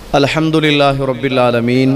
الحمد لله رب العالمين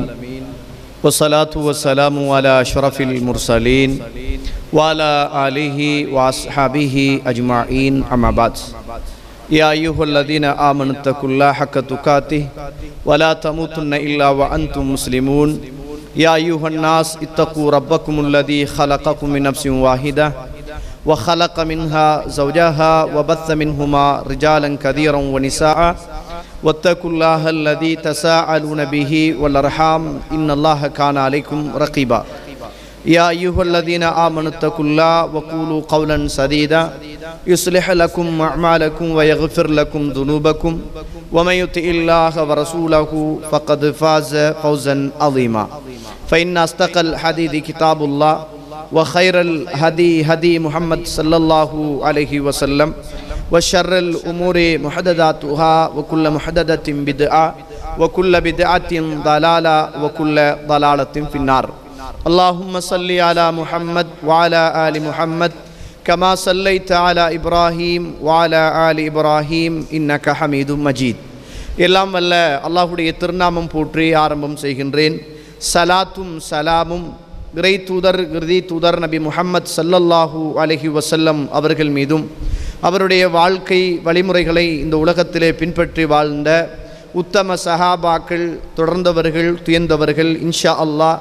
والصلاة والسلام على أشرف المرسلين وعلى آله وأصحابه أجمعين أما بعد يا أيها الذين آمنوا اتقوا الله حق تقاته ولا تموتن إلا وأنتم مسلمون يا أيها الناس اتقوا ربكم الذي خلقكم من نفس واحدة وخلق منها زوجها وبث منهما رجالا كثيرا ونساء واتقوا الله الذي تساءلون به والارحام ان الله كان عليكم رقيبا يا ايها الذين امنوا اتقوا الله وقولوا قولا سديدا يصلح لكم اعمالكم ويغفر لكم ذنوبكم ومن يطع الله ورسوله فقد فاز فوزا عظيما فان اصدق الحديث كتاب الله وخير الهدي هدي محمد صلى الله عليه وسلم وشر الأمور محدثاتها وكل محدثة بدعة وكل بدعة ضلالة وكل ضلالة في النار اللهم صل على محمد وعلى آل محمد كما صليت على إبراهيم وعلى آل إبراهيم إنك حميد مجيد எல்லாம் வல்ல அல்லாஹுடைய திருநாமம் போற்றி ஆரம்பம் செய்கின்றேன் சலாத்தும் சலாமும் இறை தூதர் இறுதி தூதர் நபி முஹம்மத் சல்லல்லாஹூ அலஹி வசல்லம் அவர்கள் மீதும் அவருடைய வாழ்க்கை வழிமுறைகளை இந்த உலகத்திலே பின்பற்றி வாழ்ந்த உத்தம சஹாபாக்கள் தொடர்ந்தவர்கள் துயர்ந்தவர்கள் இன்ஷா அல்லாஹ்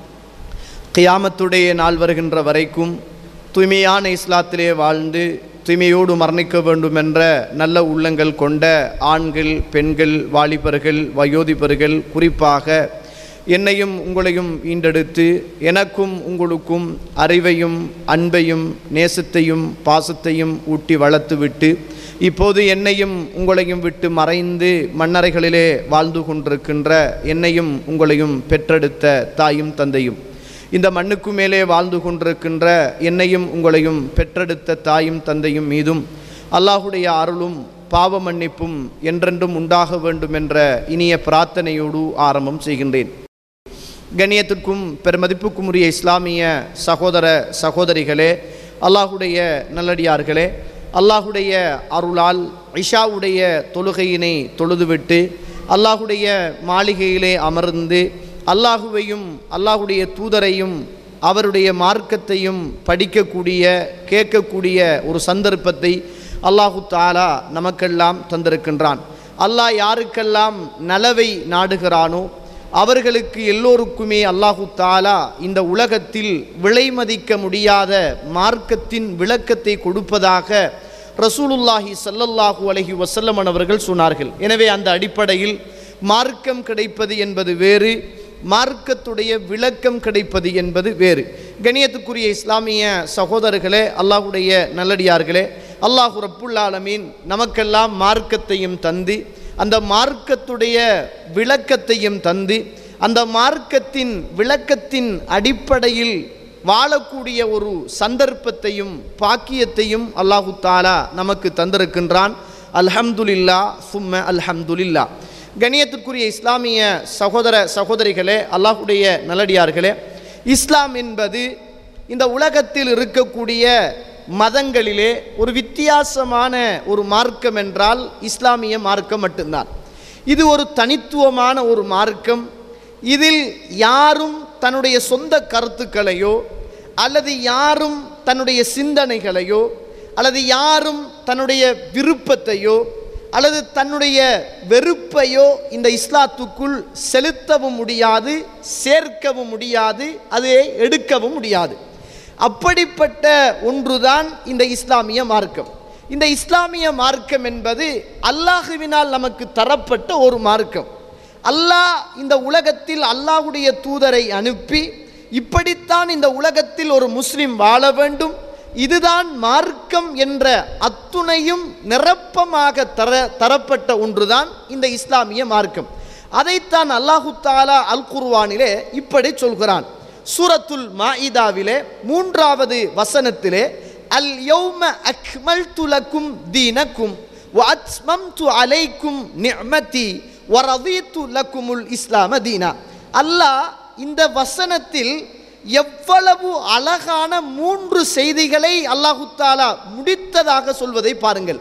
கியாமத்துடைய நாள் வருகின்ற வரைக்கும் தூய்மையான இஸ்லாத்திலே வாழ்ந்து தூய்மையோடு மரணிக்க வேண்டும் என்ற நல்ல உள்ளங்கள் கொண்ட ஆண்கள் பெண்கள் வாலிபர்கள் வயோதிபர்கள் குறிப்பாக என்னையும் உங்களையும் ஈண்டெடுத்து எனக்கும் உங்களுக்கும் அறிவையும் அன்பையும் நேசத்தையும் பாசத்தையும் ஊட்டி வளர்த்துவிட்டு இப்போது என்னையும் உங்களையும் விட்டு மறைந்து மண்ணறைகளிலே வாழ்ந்து கொண்டிருக்கின்ற என்னையும் உங்களையும் பெற்றெடுத்த தாயும் தந்தையும் இந்த மண்ணுக்கு மேலே வாழ்ந்து கொண்டிருக்கின்ற என்னையும் உங்களையும் பெற்றெடுத்த தாயும் தந்தையும் மீதும் அல்லாஹுடைய அருளும் பாவ மன்னிப்பும் என்றென்றும் உண்டாக வேண்டும் என்ற இனிய பிரார்த்தனையோடு ஆரம்பம் செய்கின்றேன் கண்ணியத்திற்கும் பெருமதிப்புக்கும் உரிய இஸ்லாமிய சகோதர சகோதரிகளே அல்லாஹுடைய நல்லடியார்களே அல்லாஹுடைய அருளால் ஐஷாவுடைய தொழுகையினை தொழுதுவிட்டு அல்லாஹுடைய மாளிகையிலே அமர்ந்து அல்லாஹுவையும் அல்லாஹுடைய தூதரையும் அவருடைய மார்க்கத்தையும் படிக்கக்கூடிய கேட்கக்கூடிய ஒரு சந்தர்ப்பத்தை அல்லாஹு தாலா நமக்கெல்லாம் தந்திருக்கின்றான் அல்லாஹ் யாருக்கெல்லாம் நலவை நாடுகிறானோ அவர்களுக்கு எல்லோருக்குமே அல்லாஹு தாலா இந்த உலகத்தில் விலை மதிக்க முடியாத மார்க்கத்தின் விளக்கத்தை கொடுப்பதாக ரசூலுல்லாஹி சல்லல்லாஹூ அலஹி வசல்லமன் அவர்கள் சொன்னார்கள் எனவே அந்த அடிப்படையில் மார்க்கம் கிடைப்பது என்பது வேறு மார்க்கத்துடைய விளக்கம் கிடைப்பது என்பது வேறு கணியத்துக்குரிய இஸ்லாமிய சகோதரர்களே அல்லாஹுடைய நல்லடியார்களே அல்லாஹு ரப்புல்லாலமீன் நமக்கெல்லாம் மார்க்கத்தையும் தந்து அந்த மார்க்கத்துடைய விளக்கத்தையும் தந்து அந்த மார்க்கத்தின் விளக்கத்தின் அடிப்படையில் வாழக்கூடிய ஒரு சந்தர்ப்பத்தையும் பாக்கியத்தையும் அல்லாஹு தாலா நமக்கு தந்திருக்கின்றான் அல்ஹம்துலில்லா சும்ம அல்ஹம்துலில்லா கணியத்திற்குரிய இஸ்லாமிய சகோதர சகோதரிகளே அல்லாஹுடைய நல்லடியார்களே இஸ்லாம் என்பது இந்த உலகத்தில் இருக்கக்கூடிய மதங்களிலே ஒரு வித்தியாசமான ஒரு மார்க்கம் என்றால் இஸ்லாமிய மார்க்கம் மட்டும்தான் இது ஒரு தனித்துவமான ஒரு மார்க்கம் இதில் யாரும் தன்னுடைய சொந்த கருத்துக்களையோ அல்லது யாரும் தன்னுடைய சிந்தனைகளையோ அல்லது யாரும் தன்னுடைய விருப்பத்தையோ அல்லது தன்னுடைய வெறுப்பையோ இந்த இஸ்லாத்துக்குள் செலுத்தவும் முடியாது சேர்க்கவும் முடியாது அதை எடுக்கவும் முடியாது அப்படிப்பட்ட ஒன்றுதான் இந்த இஸ்லாமிய மார்க்கம் இந்த இஸ்லாமிய மார்க்கம் என்பது அல்லாஹுவினால் நமக்கு தரப்பட்ட ஒரு மார்க்கம் அல்லாஹ் இந்த உலகத்தில் அல்லாஹுடைய தூதரை அனுப்பி இப்படித்தான் இந்த உலகத்தில் ஒரு முஸ்லிம் வாழ வேண்டும் இதுதான் மார்க்கம் என்ற அத்துணையும் நிரப்பமாக தர தரப்பட்ட ஒன்றுதான் இந்த இஸ்லாமிய மார்க்கம் அதைத்தான் அல்லாஹு தாலா அல் குர்வானிலே இப்படி சொல்கிறான் சூரத்துல் மாயிதாவிலே மூன்றாவது வசனத்திலே அல் யௌம அக்மல் துலக்கும் தீனக்கும் வஅத்மம்து அலைக்கும் நிஅமதி வரதீத்து லக்குமுல் இஸ்லாம தீனா அல்லாஹ் இந்த வசனத்தில் எவ்வளவு அழகான மூன்று செய்திகளை அல்லாஹு தாலா முடித்ததாக சொல்வதை பாருங்கள்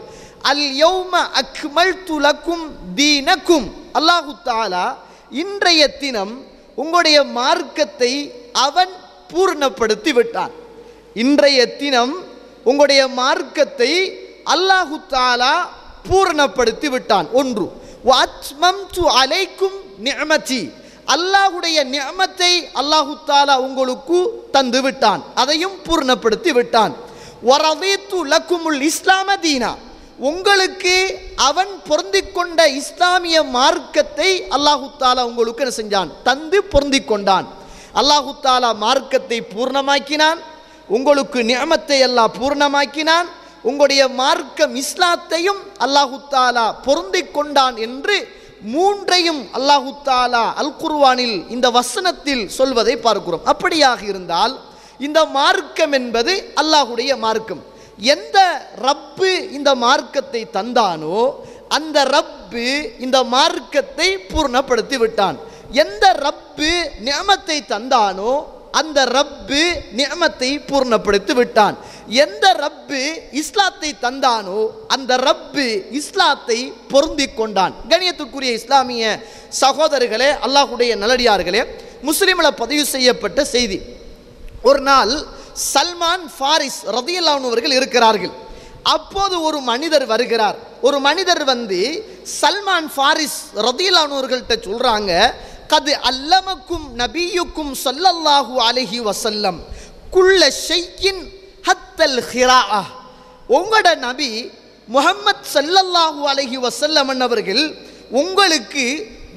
அல் யௌம அக்மல்து லக்கும் தீனக்கும் அல்லாஹு தாலா இன்றைய தினம் உங்களுடைய மார்க்கத்தை அவன் பூர்ணப்படுத்தி விட்டான் இன்றைய தினம் உங்களுடைய மார்க்கத்தை அல்லாஹு தாலா பூரணப்படுத்தி விட்டான் ஒன்று வாத்மம்து அலைக்கும் நிஅமதி அல்லாஹுடைய நியமத்தை அல்லாஹு தாலா உங்களுக்கு தந்து விட்டான் அதையும் பூர்ணப்படுத்தி விட்டான் வரதீத்து லக்குமுல் இஸ்லாம தீனா உங்களுக்கு அவன் பொருந்திக் கொண்ட இஸ்லாமிய மார்க்கத்தை அல்லாஹு தாலா உங்களுக்கு என்ன செஞ்சான் தந்து பொருந்திக் கொண்டான் அல்லாஹு தாலா மார்க்கத்தை பூர்ணமாக்கினான் உங்களுக்கு நியமத்தை எல்லாம் பூர்ணமாக்கினான் உங்களுடைய மார்க்கம் இஸ்லாத்தையும் அல்லாஹு தாலா பொருந்திக் கொண்டான் என்று மூன்றையும் அல்லாஹு தாலா அல் குர்வானில் இந்த வசனத்தில் சொல்வதை பார்க்கிறோம் அப்படியாக இருந்தால் இந்த மார்க்கம் என்பது அல்லாஹுடைய மார்க்கம் எந்த ரப்பு இந்த மார்க்கத்தை தந்தானோ அந்த ரப்பு இந்த மார்க்கத்தை பூர்ணப்படுத்தி விட்டான் எந்த ரப்பு நியமத்தை தந்தானோ அந்த ரப்பு நியமத்தை பூர்ணப்படுத்தி விட்டான் எந்த ரப்பு இஸ்லாத்தை தந்தானோ அந்த ரப்பு இஸ்லாத்தை பொருந்தி கொண்டான் கணியத்துக்குரிய இஸ்லாமிய சகோதரர்களே அல்லாஹுடைய நல்லடியார்களே முஸ்லிமில் பதிவு செய்யப்பட்ட செய்தி ஒரு நாள் சல்மான் ஃபாரிஸ் ரதியல்லான் அவர்கள் இருக்கிறார்கள் அப்போது ஒரு மனிதர் வருகிறார் ஒரு மனிதர் வந்து சல்மான் ஃபாரிஸ் ரதியல்லான் அவர்கள்ட்ட சொல்றாங்க கது அல்லமக்கும் நபியுக்கும் சொல்லல்லாஹு அலஹி வசல்லம் குள்ள ஷையின் ஹத்தல் ஹிரா உங்களோட நபி முகம்மது சல்லல்லாஹு அலஹி வசல்லம் அவர்கள் உங்களுக்கு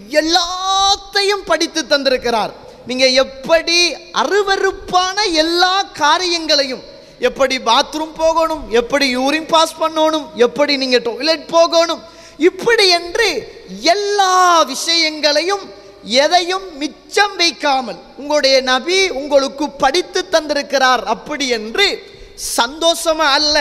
எல்லாத்தையும் படித்து தந்திருக்கிறார் நீங்க எப்படி அருவருப்பான எல்லா காரியங்களையும் எப்படி பாத்ரூம் போகணும் எப்படி யூரின் பாஸ் பண்ணணும் எப்படி நீங்க டாய்லெட் போகணும் இப்படி என்று எல்லா விஷயங்களையும் எதையும் மிச்சம் வைக்காமல் உங்களுடைய நபி உங்களுக்கு படித்து தந்திருக்கிறார் அப்படி என்று சந்தோஷமா அல்ல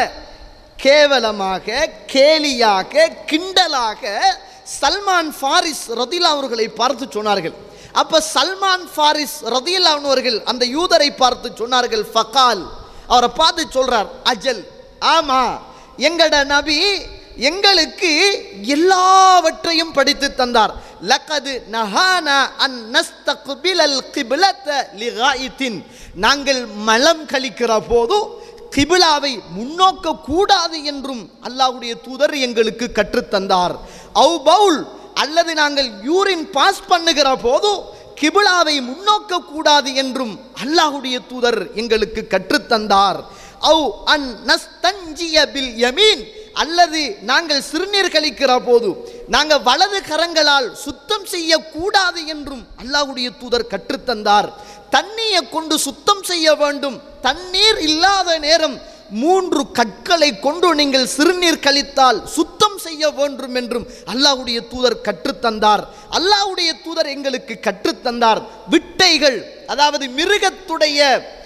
கேவலமாக கேலியாக கிண்டலாக சல்மான் ஃபாரிஸ் ரதிலா அவர்களை பார்த்து சொன்னார்கள் அப்ப சல்மான் ஃபாரிஸ் ரதிலா அவர்கள் அந்த யூதரை பார்த்து சொன்னார்கள் ஃபகால் அவரை பார்த்து சொல்றார் அஜல் ஆமா எங்கட நபி எங்களுக்கு எல்லாவற்றையும் படித்து தந்தார் லக்கது நஹானா அன் நஸ்தக்பிலல் கிப்லத லிகாயித்தின் நாங்கள் மலம் கழிக்கிற போது கிபிலாவை முன்னோக்க கூடாது என்றும் அல்லாஹ்வுடைய தூதர் எங்களுக்கு கற்றுத்தந்தார் அவு பவுல் அல்லது நாங்கள் யூரின் பாஸ் பண்ணுகிற போது கிபிலாவை முன்னோக்க கூடாது என்றும் அல்லாஹ்வுடைய தூதர் எங்களுக்கு கற்றுத்தந்தார் அவு அன் நஸ்தஞ்சிய பில் யமீன் அல்லது நாங்கள் சிறுநீர் கழிக்கிற போது நாங்கள் வலது கரங்களால் சுத்தம் செய்யக்கூடாது என்றும் அல்லாஹ்வுடைய தூதர் கற்றுத்தந்தார் தண்ணியை கொண்டு சுத்தம் செய்ய வேண்டும் தண்ணீர் இல்லாத நேரம் மூன்று கற்களை கொண்டு நீங்கள் சிறுநீர் கழித்தால் சுத்தம் செய்ய வேண்டும் என்றும் அல்லாஹ்வுடைய தூதர் கற்றுத்தந்தார் அல்லாஹ்வுடைய தூதர் எங்களுக்கு கற்றுத்தந்தார் விட்டைகள் அதாவது மிருகத்துடைய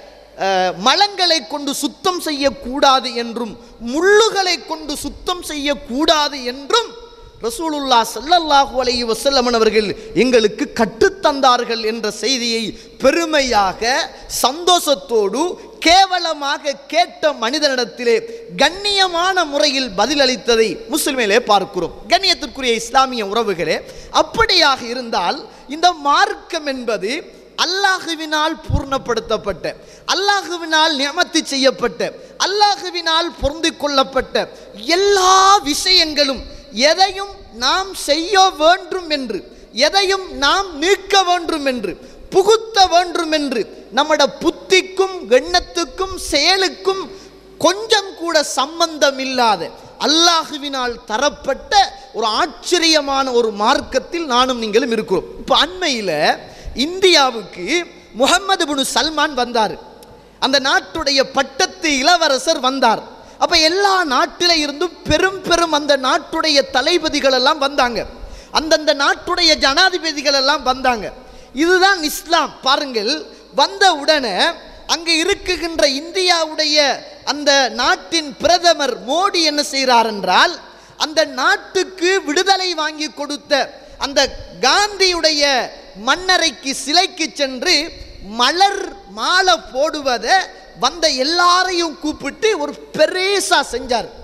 அஹ், மலங்களை கொண்டு சுத்தம் செய்யக்கூடாது என்றும் முள்ளுகளை கொண்டு சுத்தம் செய்யக்கூடாது என்றும் ரசூலுல்லா ஸல்லல்லாஹு அலைஹி வஸல்லம் அவர்கள் எங்களுக்கு கற்றுத்தந்தார்கள் என்ற செய்தியை பெருமையாக சந்தோஷத்தோடு கேவலமாக கேட்ட மனிதனிடத்திலே கண்ணியமான முறையில் பதிலளித்ததை முஸ்லிமிலே பார்க்கிறோம் கண்ணியத்திற்குரிய இஸ்லாமிய உறவுகளே அப்படியாக இருந்தால் இந்த மார்க்கம் என்பது அல்லாஹுவினால் பூர்ணப்படுத்தப்பட்ட அல்லாஹுவினால் நியமத்து செய்யப்பட்ட அல்லாஹுவினால் பொருந்திக் கொள்ளப்பட்ட எல்லா விஷயங்களும் எதையும் நாம் செய்ய வேண்டும் என்று எதையும் நாம் நீக்க வேண்டும் என்று புகுத்த வேண்டும் என்று நம்மட புத்திக்கும் எண்ணத்துக்கும் செயலுக்கும் கொஞ்சம் கூட சம்பந்தம் இல்லாத அல்லாஹுவினால் தரப்பட்ட ஒரு ஆச்சரியமான ஒரு மார்க்கத்தில் நானும் நீங்களும் இருக்கிறோம் இப்போ அண்மையில் இந்தியாவுக்கு முகமது பின் சல்மான் வந்தார் அந்த நாட்டுடைய பட்டத்து இளவரசர் வந்தார் அப்ப எல்லா நாட்டில இருந்தும் பெரும் பெரும் அந்த நாட்டுடைய தளபதிகள் எல்லாம் வந்தாங்க அந்தந்த நாட்டுடைய ஜனாதிபதிகள் எல்லாம் வந்தாங்க இதுதான் இஸ்லாம் பாருங்கள் வந்த உடனே அங்கே இருக்குகின்ற இந்தியாவுடைய அந்த நாட்டின் பிரதமர் மோடி என்ன செய்கிறார் என்றால் அந்த நாட்டுக்கு விடுதலை வாங்கி கொடுத்த அந்த காந்தியுடைய மன்னரைக்கு சிலைக்கு சென்று மலர் மாலை போடுவதை வந்த எல்லாரையும் கூப்பிட்டு ஒரு பெருசா செஞ்சார்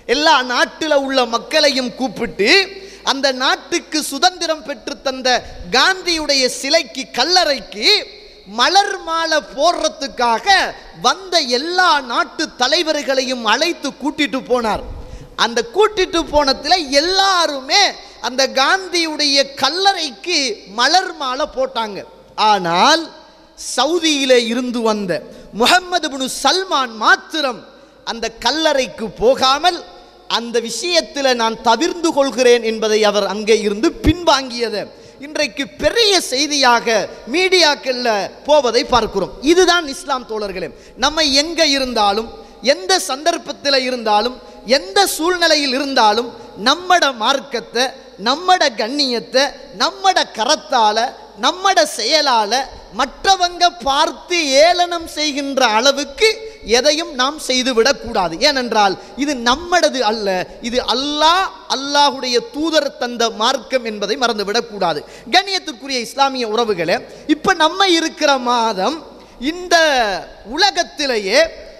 எல்லா நாட்டில் உள்ள மக்களையும் கூப்பிட்டு அந்த நாட்டுக்கு சுதந்திரம் பெற்று தந்த காந்தியுடைய சிலைக்கு கல்லறைக்கு மலர் மாலை போடுறதுக்காக வந்த எல்லா நாட்டு தலைவர்களையும் அழைத்து கூட்டிட்டு போனார் அந்த கூட்டிட்டு போனதுல எல்லாருமே அந்த காந்தியுடைய கல்லறைக்கு மலர் மாலை போட்டாங்க ஆனால் சவுதியில இருந்து வந்த முகமது பின் சல்மான் மாத்திரம் அந்த கல்லறைக்கு போகாமல் அந்த விஷயத்தில் நான் தவிர்ந்து கொள்கிறேன் என்பதை அவர் அங்கே இருந்து பின்வாங்கியது இன்றைக்கு பெரிய செய்தியாக மீடியாக்கள்ல போவதை பார்க்கிறோம் இதுதான் இஸ்லாம் தோழர்களே நம்ம எங்க இருந்தாலும் எந்த சந்தர்ப்பத்தில் இருந்தாலும் எந்த சூழ்நிலையில் இருந்தாலும் நம்மட மார்க்கத்தை நம்மட கண்ணியத்தை நம்மட கரத்தால நம்மட செயலால மற்றவங்க பார்த்து ஏளனம் செய்கின்ற அளவுக்கு எதையும் நாம் செய்துவிடக்கூடாது ஏனென்றால் இது நம்மடது அல்ல இது அல்லாஹ் அல்லாஹுடைய தூதர் தந்த மார்க்கம் என்பதை மறந்துவிடக்கூடாது கண்ணியத்துக்குரிய இஸ்லாமிய உறவுகளே இப்ப நம்ம இருக்கிற மாதம் இந்த உலகத்திலேயே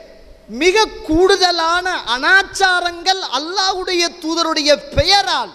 மிக கூடுதலான அனாச்சாரங்கள் அல்லாஹ்வுடைய தூதருடைய பெயரால்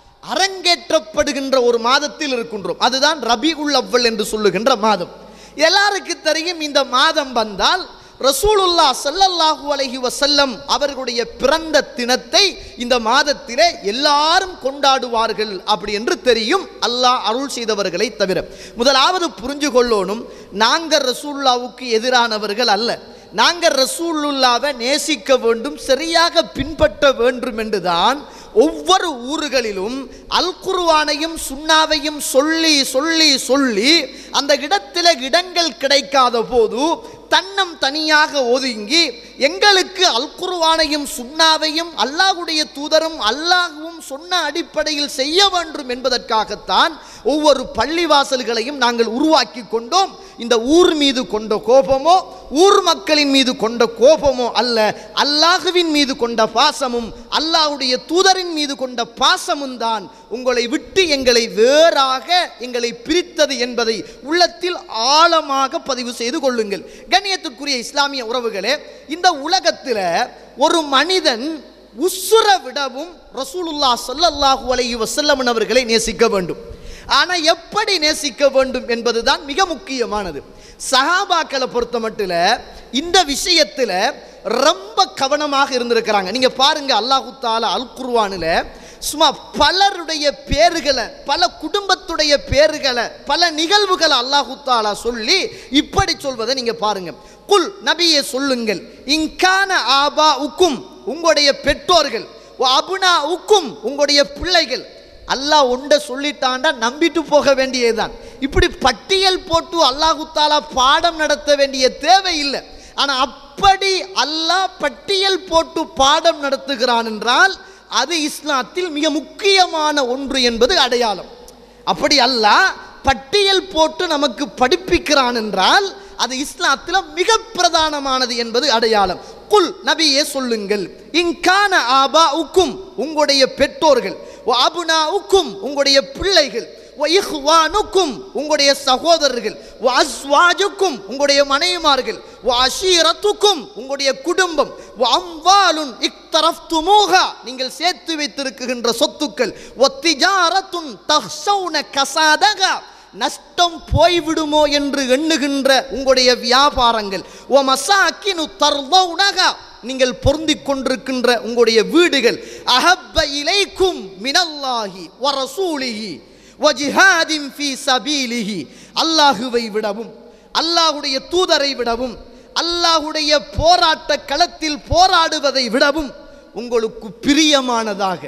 அரங்கேற்றப்படுகின்ற ஒரு மாதத்தில் இருக்கின்றோம் அதுதான் ரபி உல் அவ்வல் என்று சொல்லுகின்ற மாதம் எல்லாருக்கு தெரியும் இந்த மாதம் வந்தால் ரசூலுல்லா ஸல்லல்லாஹு அலைஹி வஸல்லம் அவர்களுடைய பிறந்த தினத்தை இந்த மாதத்திலே எல்லாரும் கொண்டாடுவார்கள் அப்படி என்று தெரியும் அல்லாஹ் அருள் செய்தவர்களை தவிர முதலாவது புரிஞ்சு கொள்ளணும் நாங்கள் ரசூலுல்லாவுக்கு எதிரானவர்கள் அல்ல நாங்கள் ரசூலுல்லாவை நேசிக்க வேண்டும் சரியாக பின்பற்ற வேண்டும் என்றுதான் ஒவ்வொரு ஊர்களிலும் அல் குர்ஆனையும் சுன்னாவையும் சொல்லி சொல்லி சொல்லி அந்த இடத்துல இடங்கள் கிடைக்காத போது தன்னம் தனியாக ஒதுங்கி எங்களுக்கு அல் குர்ஆனையும் சுன்னாவையும் அல்லாஹ்வுடைய தூதரும் அல்லாஹ்வும் சொன்ன அடிப்படையில் செய்ய வேண்டும் என்பதற்காகத்தான் ஒவ்வொரு பள்ளிவாசல்களையும் நாங்கள் உருவாக்கி கொண்டோம் இந்த ஊர் மீது கொண்ட கோபமோ ஊர் மக்களின் மீது கொண்ட கோபமோ அல்ல அல்லாஹுவின் மீது கொண்ட பாசமும் அல்லாஹ்வுடைய தூதரின் மீது கொண்ட பாசமும் தான் உங்களை விட்டு எங்களை வேறாக எங்களை பிரித்தது என்பதை உள்ளத்தில் ஆழமாக பதிவு செய்து கொள்ளுங்கள் கண்ணியத்துக்குரிய இஸ்லாமிய உறவுகளே இந்த உலகத்தில் ஒரு மனிதன் உசுர விடவும் ரசூலுல்லா ஸல்லல்லாஹு அலைஹி வஸல்லம் அவர்களை நேசிக்க வேண்டும் ஆனா எப்படி நேசிக்க வேண்டும் என்பதுதான் மிக முக்கியமானது சஹாபாக்களை பொறுத்த மட்டும் இந்த விஷயத்துல ரொம்ப கவனமாக இருந்திருக்கிறாங்க நீங்க பாருங்க அல்லாஹு தாலா அல் குர்ஆனில் சும்மா பலருடைய பேர்களை பல குடும்பத்துடைய பேர்களை பல நிகழ்வுகளை அல்லாஹு தாலா சொல்லி இப்படி சொல்வதை நீங்க பாருங்க குல் நபியே சொல்லுங்கள் இங்கான ஆபா உக்கும் உங்களுடைய பெற்றோர்கள் அபுனா உக்கும் உங்களுடைய பிள்ளைகள் அல்லாஹ் ஒன்றை சொல்லிட்டாண்டா நம்பிட்டு போக வேண்டியதுதான் இப்படி பட்டியல் போட்டு அல்லாஹு தாலா பாடம் நடத்த வேண்டிய தேவை இல்லை ஆனா அப்படி அல்லாஹ் பட்டியல் போட்டு பாடம் நடத்துகிறான் என்றால் அது இஸ்லாத்தில் மிக முக்கியமான ஒன்று என்பது அடையாளம் அப்படி அல்லாஹ் பட்டியல் போட்டு நமக்கு படிப்பிக்கிறான் என்றால் அது இஸ்லாத்தில் மிக பிரதானமானது என்பது அடையாளம் குல் நபியே சொல்லுங்கள் இங்கான ஆபா உக்கும் உங்களுடைய பெற்றோர்கள் அபுனா உக்கும் உங்களுடைய பிள்ளைகள் இஹ்வானுக்கும் உங்களுடைய சகோதரர்கள் அஸ்வாஜுக்கும் உங்களுடைய மனைவிமார்கள் அஷீரத்துக்கும் உங்களுடைய குடும்பம் அம்வாலுன் இக்தரஃப்துமூஹா நீங்கள் சேர்த்து வைத்திருக்கின்ற சொத்துக்கள் ஒத்திஜாரத்துன் தஹ்சௌன கசாதகா நஷ்டம் போய்விடுமோ என்று எண்ணுகின்ற உங்களுடைய வியாபாரங்கள் ஓ மசாக்கினு தர்வவுனகா நீங்கள் பொருந்திக் கொண்டிருக்கின்ற உங்களுடைய வீடுகள் அஹப்ப இலைக்கும் மினல்லாஹி வரசூலிஹி வஜிஹாதின் ஃபீ சபீலிஹி அல்லாஹுவை விடவும் அல்லாஹுடைய தூதரை விடவும் அல்லாஹுடைய போராட்ட களத்தில் போராடுவதை விடவும் உங்களுக்கு பிரியமானதாக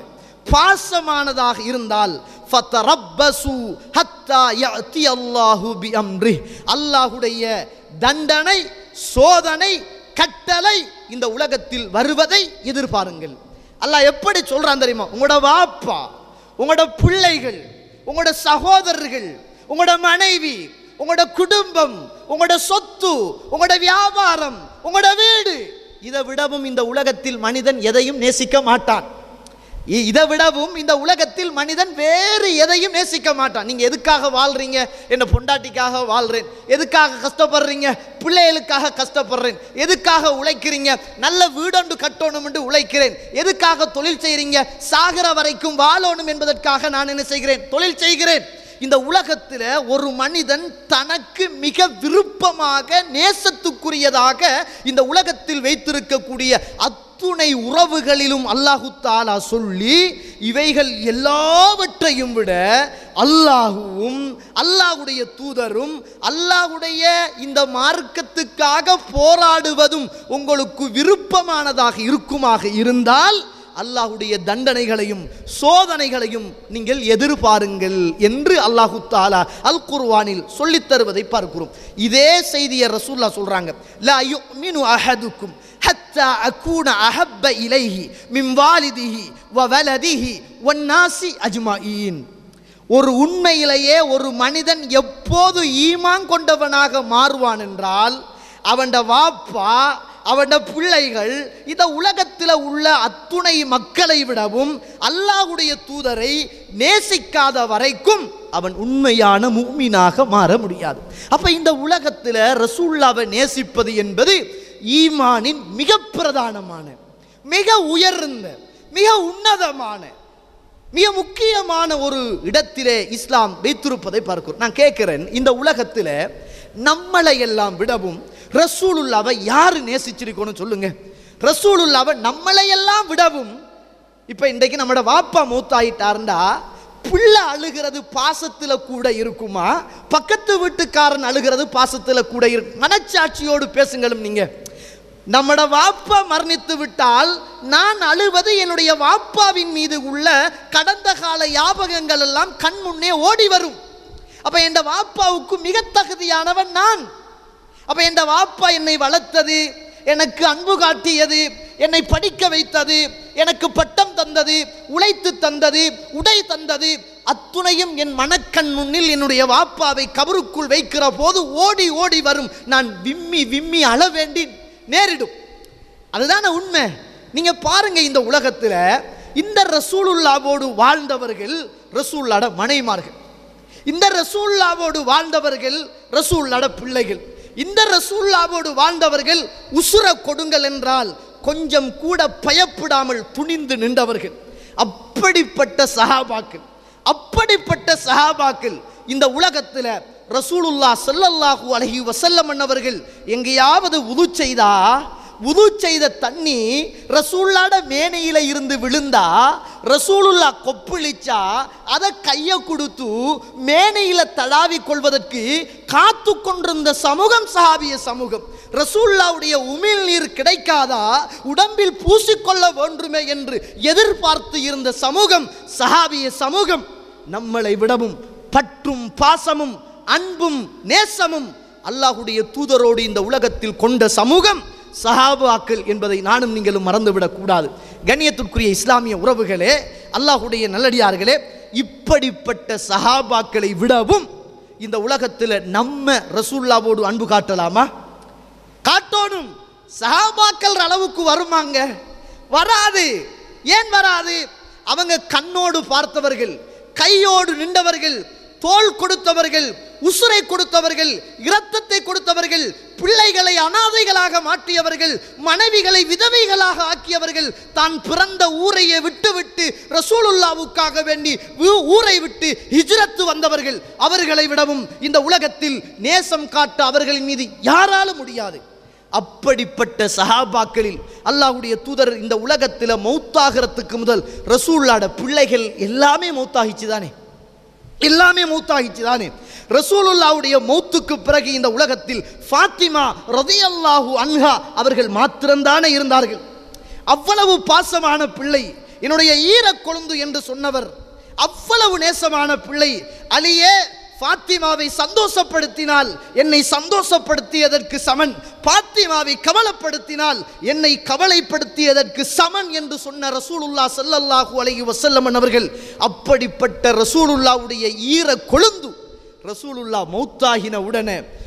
பாசமானதாக இருந்தால் ஃபதரப்பசு ஹத்தா யஅதி அல்லாஹு பிஅம்ரி அல்லாஹ்வுடைய தண்டனை சோதனை கட்டளை இந்த உலகத்தில் வருவதை எதிர்பாருங்கள் அல்லாஹ் எப்படி சொல்றான் தெரியுமா உங்களோட வாப்பா உங்களோட பிள்ளைகள் உங்களோட சகோதரர்கள் உங்களோட மனைவி உங்களோட குடும்பம் உங்களோட சொத்து உங்களோட வியாபாரம் உங்களோட வீடு இதை விடவும் இந்த உலகத்தில் மனிதன் எதையும் நேசிக்க மாட்டான் இ- இதை விடவும் இந்த உலகத்தில் மனிதன் வேறு எதையும் நேசிக்க மாட்டான் நீங்க எதுக்காக வாழ்றீங்க என்ன பொண்டாட்டிக்காக வாழ்றேன் எதுக்காக கஷ்டப்படுறீங்க பிள்ளைகளுக்காக கஷ்டப்படுறேன் எதுக்காக உழைக்கிறீங்க நல்ல வீடொன்று கட்டணும் என்று உழைக்கிறேன் எதுக்காக தொழில் செய்றீங்க சாகர வரைக்கும் வாழணும் என்பதற்காக நான் என்ன செய்கிறேன் தொழில் செய்கிறேன் இந்த உலகத்தில் ஒரு மனிதன் தனக்கு மிக விருப்பமாக நேசத்துக்குரியதாக இந்த உலகத்தில் வைத்திருக்கக்கூடிய அத்துணை உறவுகளிலும் அல்லாஹு தாலா சொல்லி இவைகள் எல்லாவற்றையும் விட அல்லாஹுவும் அல்லாஹுடைய தூதரும் அல்லாஹுடைய இந்த மார்க்கத்துக்காக போராடுவதும் உங்களுக்கு விருப்பமானதாக இருக்குமாக இருந்தால் அல்லாஹுடைய தண்டனைகளையும் சோதனைகளையும் நீங்கள் எதிர்பாருங்கள் என்று அல்லாஹு தாலா அல் குர்வானில் சொல்லித் தருவதை பார்க்கிறோம் இதே செய்தியை ரசூல்லா சொல்றாங்க லா யுமினு அஹதுக்கும் ஹத்தா அகூன அஹப்ப இலைஹி மின் வாலிதிஹி வ வலதிஹி வன்னாசி அஜ்மாயின் ஒரு உண்மையிலேயே ஒரு மனிதன் எப்போது ஈமான் கொண்டவனாக மாறுவான் என்றால் அவன்ட வாப்பா அவன்ட பிள்ளைகள் இந்த உலகத்தில் உள்ள அத்துணை மக்களை விடவும் அல்லாஹ்வுடைய தூதரை நேசிக்காத வரைக்கும் அவன் உண்மையான மூமினாக மாற முடியாது அப்ப இந்த உலகத்தில் ரசூல்லாவை நேசிப்பது என்பது ஈமானின் மிக பிரதானமான மிக உயர்ந்த மிக உன்னதமான மிக முக்கியமான ஒரு இடத்திலே இஸ்லாம் வைத்திருப்பதை பார்க்கிறோம் நான் கேட்கிறேன் இந்த உலகத்தில் நம்மளை எல்லாம் விடவும் ரசூலுல்லாவை யாரு நேசிச்சிருக்கணும் சொல்லுங்க ரசூலுல்லாவை நம்மளை எல்லாம் விடவும் இப்போ இன்றைக்கு நம்மளோட வாப்பா மூத்தாயிட்டாருண்டா புள்ள அழுகிறது பாசத்தில் கூட இருக்குமா பக்கத்து வீட்டுக்காரன் அழுகிறது பாசத்தில் கூட இருக்கு மனச்சாட்சியோடு பேசுங்களும் நீங்க நம்மட வாப்பா மரணித்து விட்டால் நான் அழுவது என்னுடைய வாப்பாவின் மீது உள்ள கடந்த கால ஞாபகங்கள் எல்லாம் கண் முன்னே ஓடி வரும் அப்ப என் வாப்பாவுக்கு மிக தகுதியானவன் நான் அப்ப என் வாப்பா என்னை வளர்த்தது எனக்கு அன்பு காட்டியது என்னை படிக்க வைத்தது எனக்கு பட்டம் தந்தது உழைத்து தந்தது உடை தந்தது அத்துணையும் என் மனக்கண் முன்னில் என்னுடைய வாப்பாவை கபருக்குள் வைக்கிற போது ஓடி ஓடி வரும் நான் விம்மி விம்மி அழ வேண்டி நேரிடும் அதுதானே உண்மை நீங்க பாருங்க இந்த உலகத்தில் இந்த ரசூலுல்லாவோடு வாழ்ந்தவர்கள் ரசூல்லாட மனைமார்கள் இந்த ரசூல்லாவோடு வாழ்ந்தவர்கள் ரசூல்லாட பிள்ளைகள் இந்த ரசூல்லாவோடு வாழ்ந்தவர்கள் உசுர கொடுங்கள் என்றால் கொஞ்சம் கூட பயப்படாமல் துணிந்து நின்றவர்கள் அப்படிப்பட்ட சஹாபாக்கள் அப்படிப்பட்ட சஹாபாக்கள் இந்த உலகத்தில் ரசூலுல்லா ஸல்லல்லாஹு அலைஹி வஸல்லம் அன்னவர்கள் எங்கேயாவது உது செய்தா உது செய்த தண்ணி ரசூல்லாட மேனையில இருந்து விழுந்தா ரசூலுல்லா கொப்பளிச்சா அதை கையை கொடுத்து மேனையில தடாவி கொள்வதற்கு காத்து கொண்டிருந்த சமூகம் சஹாபிய சமூகம் ரசூல்லாவுடைய உமிழ் நீர் கிடைக்காதா உடம்பில் பூசிக்கொள்ள வேண்டுமே என்று எதிர்பார்த்து இருந்த சமூகம் சஹாபிய சமூகம் நம்மளை விடவும் பற்றும் பாசமும் அன்பும் நேசமும் அல்லாஹுடைய தூதரோடு இந்த உலகத்தில் கொண்ட சமூகம் சஹாபாக்கள் என்பதை நானும் நீங்களும் மறந்துவிடக் கூடாது கண்ணியத்திற்குரிய இஸ்லாமிய உறவுகளே அல்லாஹுடைய நல்லடியார்களே இப்படிப்பட்ட சஹாபாக்களை விடவும் இந்த உலகத்தில் நம்ம ரசூல்லாவோடு அன்பு காட்டலாமா காட்டோனும் சஹாபாக்கள் அளவுக்கு வருமாங்க வராது ஏன் வராது அவங்க கண்ணோடு பார்த்தவர்கள் கையோடு நின்றவர்கள் தோள் கொடுத்தவர்கள் உசுரை கொடுத்தவர்கள் இரத்தத்தை கொடுத்தவர்கள் பிள்ளைகளை அனாதைகளாக மாற்றியவர்கள் மனைவிகளை விதவைகளாக ஆக்கியவர்கள் தான் பிறந்த ஊரையே விட்டுவிட்டு ரசூலுல்லாவுக்காக வேண்டி ஊ- ஊரை விட்டு ஹிஜ்ரத்து வந்தவர்கள் அவர்களை விடவும் இந்த உலகத்தில் நேசம் காட்ட அவர்களின் மீது யாராலும் முடியாது அப்படிப்பட்ட சஹாபாக்களில் அல்லாஹ்வுடைய தூதர் இந்த உலகத்தில் மௌத்தாகிறதுக்கு முதல் ரசூல்லாட பிள்ளைகள் எல்லாமே மௌத்தாகிச்சு தானே எல்லாமே மௌத்தாகிச்சு தானே ரசூலுல்லாவுடைய மௌத்துக்கு பிறகு இந்த உலகத்தில் ஃபாத்திமா ரதியல்லாஹு அன்ஹா அவர்கள் மாத்திரம்தானே இருந்தார்கள் அவ்வளவு பாசமான பிள்ளை என்னுடைய ஈரக் கொழுந்து என்று சொன்னவர் அவ்வளவு நேசமான பிள்ளை அலியே ஃபாத்திமாவை சந்தோஷப்படுத்தினால் என்னை சந்தோஷப்படுத்தியதற்கு சமன் பாத்திமாவை கவலைப்படுத்தினால் என்னை கவலைப்படுத்தியதற்கு சமன் என்று சொன்ன ரசூலுல்லா ஸல்லல்லாஹு அலைஹி வஸல்லம் அவர்கள் அப்படிப்பட்ட ரசூலுல்லாவுடைய ஈர கொழுந்து ரசூலுல்லா மௌத்தாகின உடனே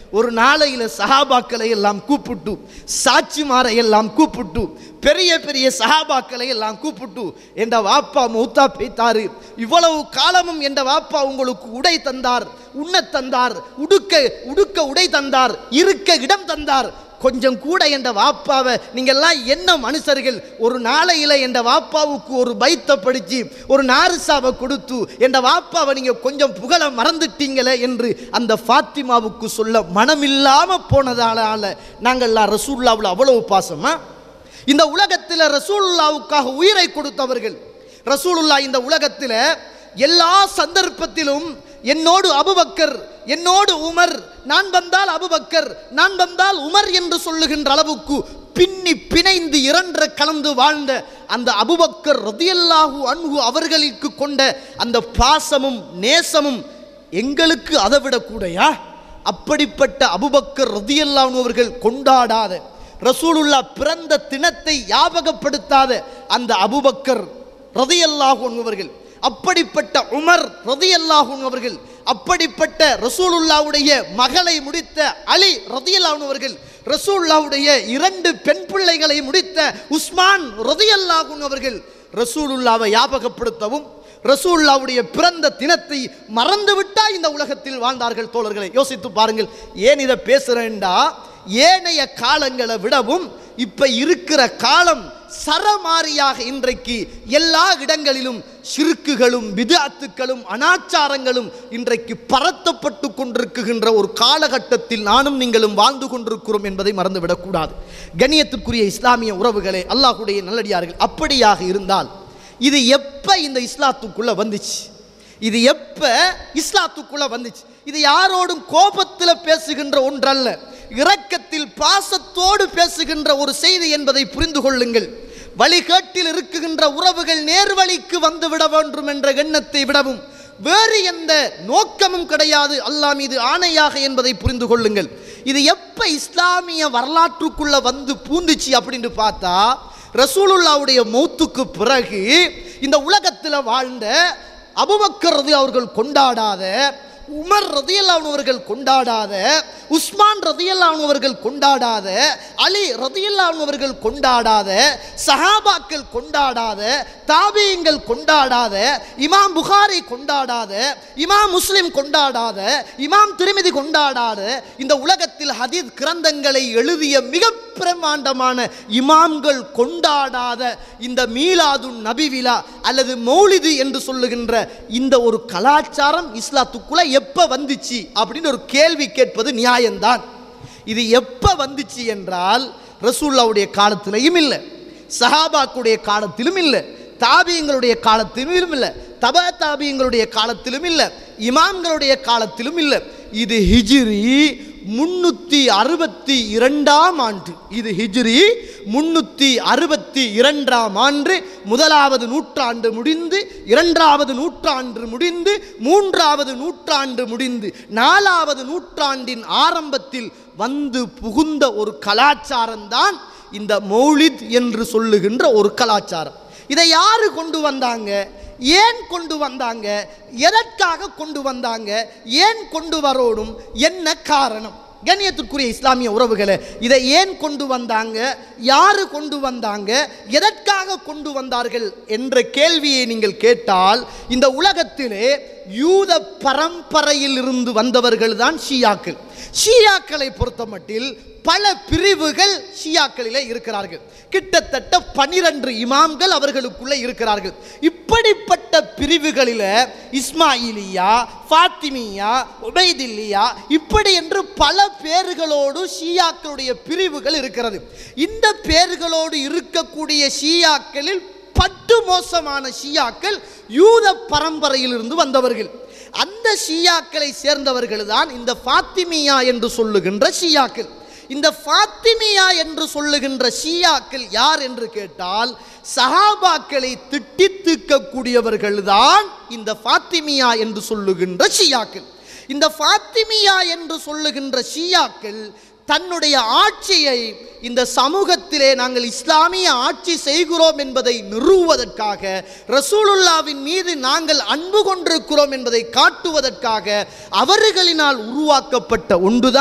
ஒரு நாளையில சஹாபாக்களை எல்லாம் கூப்பிட்டு சாட்சிமாரை எல்லாம் கூப்பிட்டு பெரிய பெரிய சஹாபாக்களை எல்லாம் கூப்பிட்டு என்ற வாப்பா மௌத்தா பேத்தாரு இவ்வளவு காலமும் என்ற வாப்பா உங்களுக்கு உடை தந்தார் உண்ணத் தந்தார் உடுக்க உடுக்க உடை தந்தார் இருக்க இடம் தந்தார் கொஞ்சம் கூட என்ற வாப்பாவை நீங்கெல்லாம் என்ன மனுஷர்கள் ஒரு நாளையில என்ற வாப்பாவுக்கு ஒரு பைத்தை படிச்சு ஒரு நாரிசாவை கொடுத்து என்ற வாப்பாவை நீங்க கொஞ்சம் புகழ மறந்துட்டீங்களே என்று அந்த ஃபாத்திமாவுக்கு சொல்ல மனமில்லாம போனதால நாங்கள்லாம் ரசூல்லாவில் அவ்வளவு பாசமா இந்த உலகத்தில் ரசூலுல்லாவுக்காக உயிரை கொடுத்தவர்கள் ரசூலுல்லா இந்த உலகத்தில் எல்லா சந்தர்ப்பத்திலும் என்னோடு அபுபக்கர் என்னோடு உமர் நான் வந்தால் அபுபக்கர் நான் வந்தால் உமர் என்று சொல்லுகின்ற அளவுக்கு பின்னி பிணைந்து இரண்டர கலந்து வாழ்ந்த அந்த அபுபக்கர் ரதியல்லாஹு அன்ஹு அவர்களுக்கு கொண்ட அந்த பாசமும் நேசமும் எங்களுக்கு அதை விட கூடயா அப்படிப்பட்ட அபுபக்கர் ரதியல்லாஹு அவர்கள் கொண்டாடாத ரசூலுல்லா பிறந்த தினத்தை ஞாபகப்படுத்தாத அந்த அபுபக்கர் ரதியல்லாஹு அவர்கள் அப்படிப்பட்ட உமர் ரதியல்லாஹு அவர்கள் அப்படிப்பட்ட ரசூலுல்லாவுடைய மகளை முடித்த அலி ரதியல்லாஹு அவர்கள் ரசூலுல்லாவுடைய இரண்டு பெண் பிள்ளைகளை முடித்த உஸ்மான் ரதியல்லாஹு அவர்கள் ரசூலுல்லாவை ஞாபகப்படுத்தவும் ரசூல்லாவுடைய பிறந்த தினத்தை மறந்துவிட்டா இந்த உலகத்தில் வாழ்ந்தார்கள் தோழர்களை யோசித்து பாருங்கள் ஏன் இதை பேசுறேன்டா ஏனைய காலங்களை விடவும் இப்ப இருக்கிற காலம் சரமாரியாக இன்றைக்கு எல்லா இடங்களிலும் சிறுக்குகளும் விதாத்துக்களும் அனாச்சாரங்களும் இன்றைக்கு பரத்தப்பட்டு கொண்டிருக்கின்ற ஒரு காலகட்டத்தில் நானும் நீங்களும் வாழ்ந்து கொண்டிருக்கிறோம் என்பதை மறந்துவிடக்கூடாது கண்ணியத்திற்குரிய இஸ்லாமிய உறவுகளே அல்லாஹுடைய நல்லடியார்கள் அப்படியாக இருந்தால் இது எப்ப இந்த இஸ்லாத்துக்குள்ள வந்துச்சு இது எப்ப இஸ்லாத்துக்குள்ள வந்துச்சு இது யாரோடும் கோபத்தில் பேசுகின்ற ஒன்றல்ல இரக்கத்தில் பாசத்தோடு பேசுகின்ற ஒரு செய்தி என்பதை புரிந்து கொள்ளுங்கள் வழிகேட்டில் இருக்குகின்ற உறவுகள் நேர்வழிக்கு வந்து விட வேண்டும் என்ற எண்ணத்தை விடவும் வேறு எந்த நோக்கமும் கிடையாது அல்லாஹ் மீது ஆணையாக என்பதை புரிந்து கொள்ளுங்கள் இது எப்ப இஸ்லாமிய வரலாற்றுக்குள்ள வந்து பூந்துச்சு அப்படின்னு பார்த்தா ரசூலுல்லாவுடைய மௌத்துக்கு பிறகு இந்த உலகத்தில் வாழ்ந்த அபுபக்கர் ரதி அவர்கள் கொண்டாடாத உமர் ரதியல்லான் அவர்கள் கொண்டாடாத உஸ்மான் ரதியல்லான் அவர்கள் கொண்டாடாத அலி ரதியல்லான் அவர்கள் கொண்டாடாத சஹாபாக்கள் கொண்டாடாத தாபியங்கள் கொண்டாடாத இமாம் புகாரி கொண்டாடாத இமாம் முஸ்லிம் கொண்டாடாத இமாம் திருமதி கொண்டாடாத இந்த உலகத்தில் ஹதீத் கிரந்தங்களை எழுதிய மிக பிரமாண்டமான இமாம்கள் கொண்டாடாத இந்த மீலாது நபி விழா அல்லது மௌலிது என்று சொல்லுகின்ற இந்த ஒரு கலாச்சாரம் இஸ்லாத்துக்குள்ள எப்ப வந்துச்சு அப்படின்னு ஒரு கேள்வி கேட்பது நியாயம்தான் இது எப்ப வந்துச்சு என்றால் ரசூல்லாவுடைய காலத்திலையும் இல்லை சஹாபாக்குடைய காலத்திலும் இல்லை தாபியங்களுடைய காலத்திலும் இல்லை தப தாபியங்களுடைய காலத்திலும் இல்லை இமாம்களுடைய காலத்திலும் இல்லை இது ஹிஜ்ரி முன்னூத்தி அறுபத்தி இரண்டாம் ஆண்டு இது ஹிஜ்ரி முன்னூத்தி அறுபத்தி இரண்டாம் ஆண்டு முதலாவது நூற்றாண்டு முடிந்து இரண்டாவது நூற்றாண்டு முடிந்து மூன்றாவது நூற்றாண்டு முடிந்து நாலாவது நூற்றாண்டின் ஆரம்பத்தில் வந்து புகுந்த ஒரு கலாச்சாரம் தான் இந்த மௌலித் என்று சொல்லுகின்ற ஒரு கலாச்சாரம் இதை யாரு கொண்டு வந்தாங்க ஏன் கொண்டு வந்தாங்க எதற்காக கொண்டு வந்தாங்க ஏன் கொண்டு வரணும் என்ன காரணம் கண்ணியத்திற்குரிய இஸ்லாமிய உறவுகளை இதை ஏன் கொண்டு வந்தாங்க யாரு கொண்டு வந்தாங்க எதற்காக கொண்டு வந்தார்கள் என்ற கேள்வியை நீங்கள் கேட்டால் இந்த உலகத்திலே யூத பரம்பரையில் இருந்து வந்தவர்கள் தான் ஷியாக்கள் ஷியாக்களை பொறுத்தமட்டில் பல பிரிவுகள் ஷியாக்களிலே இருக்கிறார்கள் கிட்டத்தட்ட பனிரெண்டு இமாம்கள் அவர்களுக்குள்ளே இருக்கிறார்கள் இப்படிப்பட்ட பிரிவுகளில் இஸ்மாயிலியா ஃபாத்திமியா உபைதில்லியா இப்படி என்று பல பேர்களோடு ஷியாக்களுடைய பிரிவுகள் இருக்கிறது இந்த பேர்களோடு இருக்கக்கூடிய ஷியாக்களில் பட்டு மோசமான ஷியாக்கள் யூத பரம்பரையிலிருந்து வந்தவர்கள் அந்த ஷியாக்களை சேர்ந்தவர்கள் தான் இந்த ஃபாத்திமியா என்று சொல்லுகின்ற ஷியாக்கள் இந்த ஃபாத்திமியா என்று சொல்லுகின்ற ஷியாக்கள் யார் என்று கேட்டால் சஹாபாக்களை திட்டி தீர்க்கக்கூடியவர்கள் தான் இந்த ஃபாத்திமியா என்று சொல்லுகின்ற ஷியாக்கள் இந்த ஃபாத்திமியா என்று சொல்லுகின்ற ஷியாக்கள் தன்னுடைய ஆட்சியை இந்த சமூகத்திலே நாங்கள் இஸ்லாமிய ஆட்சி செய்கிறோம் என்பதை நிறுவுவதற்காக ரசூலுல்லாவின் மீது நாங்கள் அன்பு கொண்டிருக்கிறோம் என்பதை காட்டுவதற்காக அவர்களினால் உருவாக்கப்பட்ட ஒன்றுதான்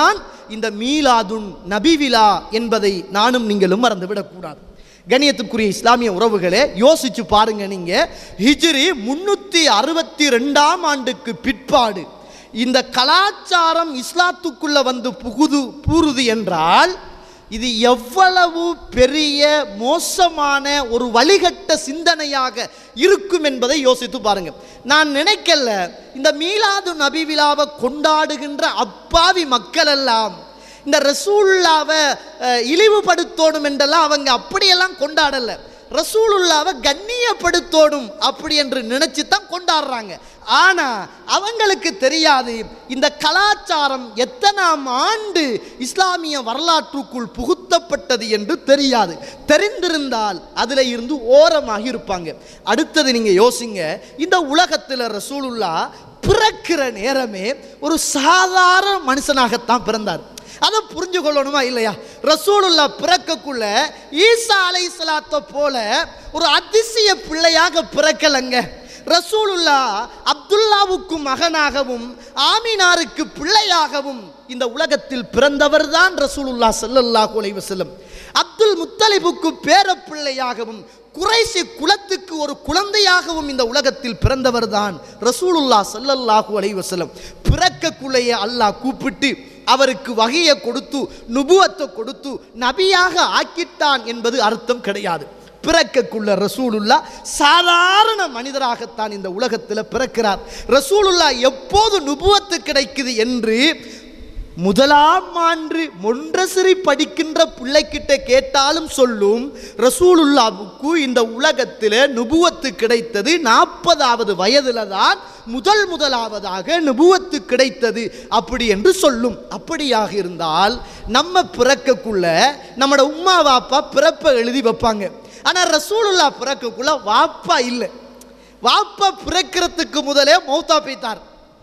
இந்த மீலாதுன் நபி விழா என்பதை நானும் நீங்களும் மறந்துவிடக்கூடாது கணியத்துக்குரிய இஸ்லாமிய உறவுகளே யோசிச்சு பாருங்க நீங்க ஹிஜ்ரி முன்னூத்தி அறுபத்தி ரெண்டாம் ஆண்டுக்கு பிற்பாடு இந்த கலாச்சாரம் இஸ்லாத்துக்குள்ள வந்து புகுது பூருது என்றால் இது எவ்வளவு பெரிய மோசமான ஒரு வழிகட்ட சிந்தனையாக இருக்கும் என்பதை யோசித்து பாருங்க நான் நினைக்கல இந்த மீலாது நபி விழாவை கொண்டாடுகின்ற அப்பாவி மக்கள் எல்லாம் இந்த ரசூலுல்லாவை அஹ், இழிவுபடுத்தணும் என்றெல்லாம் அவங்க அப்படியெல்லாம் கொண்டாடல ரசூலுல்லாவை கண்ணியப்படுத்தணும் அப்படி என்று நினைச்சு தான் கொண்டாடுறாங்க ஆனா அவங்களுக்கு தெரியாது இந்த கலாச்சாரம் எத்தனாம் ஆண்டு இஸ்லாமிய வரலாற்றுக்குள் புகுத்தப்பட்டது என்று தெரியாது தெரிந்திருந்தால் அதுல இருந்து ஓரமாகி இருப்பாங்க அடுத்தது நீங்க யோசிங்க இந்த உலகத்தில் ரசூலுல்லா பிறக்கிற நேரமே ஒரு சாதாரண மனுஷனாகத்தான் பிறந்தார் அதை புரிஞ்சு கொள்ளணுமா இல்லையா ரசூலுல்லா பிறக்கக்குள்ள ஈசா அலை போல ஒரு அதிசய பிள்ளையாக பிறக்கலங்க ரசூலுல்லா அப்துல்லாவுக்கு மகனாகவும் ஆமினாருக்கு பிள்ளையாகவும் இந்த உலகத்தில் பிறந்தவர் தான் ரசூலுல்லா ஸல்லல்லாஹு அலைஹி வஸல்லம் அப்துல் முத்தலிபுக்கு பேரப்பிள்ளையாகவும் குறைசி குலத்துக்கு ஒரு குழந்தையாகவும் இந்த உலகத்தில் பிறந்தவர் தான் ரசூலுல்லா ஸல்லல்லாஹு அலைஹி வஸல்லம் பிறக்கக்குள்ளேயே அல்லாஹ் கூப்பிட்டு அவருக்கு வகையை கொடுத்து நுபுவத்தை கொடுத்து நபியாக ஆக்கிட்டான் என்பது அர்த்தம் கிடையாது பிறக்கக்குள்ள ரசூலுல்லா சாதாரண மனிதராகத்தான் இந்த உலகத்தில் பிறக்கிறார் ரசூலுல்லா எப்போது நுபுவத்து கிடைக்குது என்று முதலாம் ஆண்டு மொன்றசிறி படிக்கின்ற பிள்ளைக்கிட்ட கேட்டாலும் சொல்லும் ரசூலுல்லாவுக்கு இந்த உலகத்தில் நுபுவத்து கிடைத்தது நாற்பதாவது வயதில் தான் முதல் முதலாவதாக நுபுவத்து கிடைத்தது அப்படி என்று சொல்லும் அப்படியாக இருந்தால் நம்ம பிறக்கக்குள்ள நம்மட உம்மா வாப்பா பிறப்பை எழுதி வைப்பாங்க ஆனால் ரசூலுல்லா பிறக்கக்குள்ள வாப்பா இல்லை வாப்பா பிறக்கிறதுக்கு முதலே மௌத்தா போய்த்தார்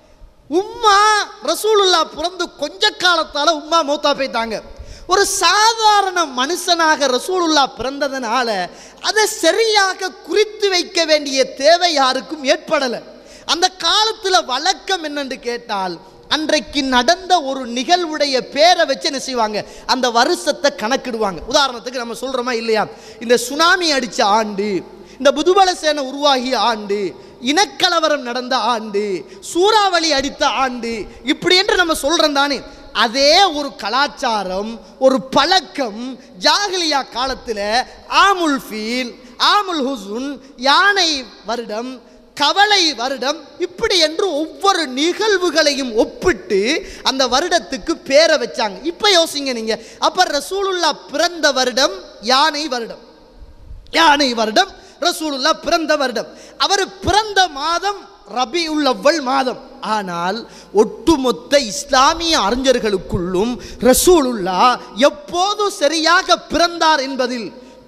உம்மா ரசூலுல்லா பிறந்து கொஞ்ச காலத்தால உம்மா மௌத்தா போயிட்டாங்க ஒரு சாதாரண மனுஷனாக ரசூலுல்லா பிறந்ததுனால அதை சரியாக குறித்து வைக்க வேண்டிய தேவை யாருக்கும் ஏற்படலை அந்த காலத்தில் வழக்கம் என்னன்னு கேட்டால் அன்றைக்கு நடந்த ஒரு நிகழ்வுடைய பேரை வச்சு என்ன செய்வாங்க அந்த வருஷத்தை கணக்கிடுவாங்க உதாரணத்துக்கு நம்ம சொல்றோமா இல்லையா இந்த சுனாமி அடிச்ச ஆண்டு இந்த புதுபலசேனை உருவாகிய ஆண்டு இனக்கலவரம் நடந்த ஆண்டு சூறாவளி அடித்த ஆண்டு இப்படி என்று நம்ம சொல்றோம் தானே அதே ஒரு கலாச்சாரம் ஒரு பழக்கம் ஜாகிலியா காலத்தில் ஆமுல் ஃபீல் ஆமுல் ஹுசுன் யானை வருடம் கவலை வருடம் இப்படி என்று ஒவ்வொரு நிகழ்வுகளையும் ஒப்பிட்டு அந்த வருடத்துக்கு பேரை வச்சாங்க இப்போ யோசிங்க நீங்க அப்ப ரசூலுல்லா பிறந்த வருடம் யானை வருடம் யானை வருடம் ரசூலுல்லா பிறந்த வருடம் அவர் பிறந்த மாதம் ரபியுல் அவ்வல் மாதம் ஆனால் ஒட்டுமொத்த இஸ்லாமிய அறிஞர்களுக்குள்ளும் ரசூலுல்லா எப்போது சரியாக பிறந்தார் என்பதில்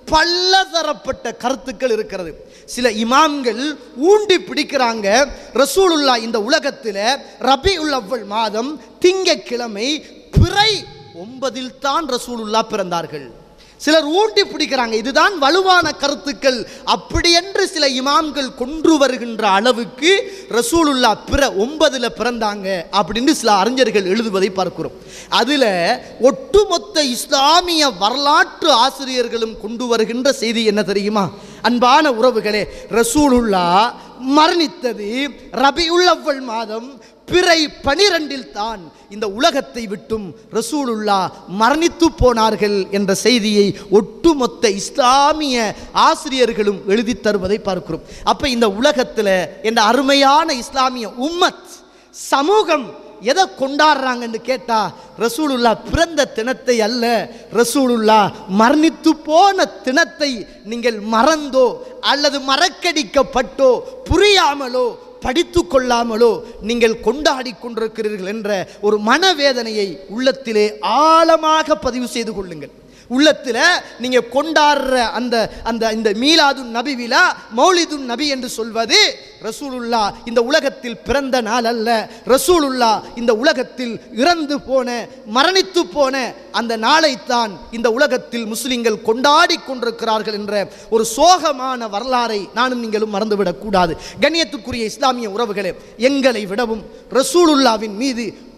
பலதரப்பட்ட கருத்துக்கள் இருக்கிறது சில இமாம்கள் ஊண்டி பிடிக்கிறாங்க ரசூலுல்லா இந்த உலகத்தில் ரபியுல் அவ்வல் மாதம் திங்கக்கிழமை பிறை ஒன்பதில் தான் ரசூலுல்லா பிறந்தார்கள் சிலர் ஊண்டி பிடிக்கிறாங்க இதுதான் வலுவான கருத்துக்கள் அப்படி என்று சில இமாம்கள் கொன்று வருகின்ற அளவுக்கு ரசூலுல்லா பிற ஒன்பதுல பிறந்தாங்க அப்படின்னு சில அறிஞர்கள் எழுதுவதை பார்க்கிறோம் அதுல ஒட்டுமொத்த இஸ்லாமிய வரலாற்று ஆசிரியர்களும் கொண்டு வருகின்ற செய்தி என்ன தெரியுமா அன்பான உறவுகளே ரசூலுல்லா மரணித்தது ரபியுல் அவ்வல் மாதம் பிறை பனிரெண்டில் தான் இந்த உலகத்தை விட்டும் ரசூலுல்லா மரணித்து போனார்கள் என்ற செய்தியை ஒட்டுமொத்த இஸ்லாமிய ஆசிரியர்களும் எழுதி தருவதை பார்க்கிறோம் அப்ப இந்த உலகத்தில் இந்த அருமையான இஸ்லாமிய உம்மத் சமூகம் எதை கொண்டாடுறாங்கன்னு கேட்டா ரசூலுல்லா பிறந்த தினத்தை அல்ல ரசூலுல்லா மரணித்து போன தினத்தை நீங்கள் மறந்தோ அல்லது மறக்கடிக்கப்பட்டோ புரியாமலோ படித்து கொள்ளாமலோ நீங்கள் கொண்டாடி கொண்டிருக்கிறீர்கள் என்ற ஒரு மனவேதனையை உள்ளத்திலே ஆழமாக பதிவு செய்து கொள்ளுங்கள் உள்ளத்தில் நீங்க கொண்டாடுற அந்த அந்த இந்த மீலாது நபி விழா மௌலிது நபி என்று சொல்வது ரசூலுல்லா இந்த உலகத்தில் பிறந்த நாள் அல்ல ரசூலுல்லா இந்த உலகத்தில் இறந்து போன மரணித்து போன அந்த நாளைத்தான் இந்த உலகத்தில் முஸ்லிம்கள் கொண்டாடி கொண்டிருக்கிறார்கள் என்ற ஒரு சோகமான வரலாறை நானும் நீங்களும் மறந்துவிடக் கூடாது கண்ணியத்துக்குரிய இஸ்லாமிய உறவுகளே எங்களை விடவும் ரசூலுல்லாவின் மீது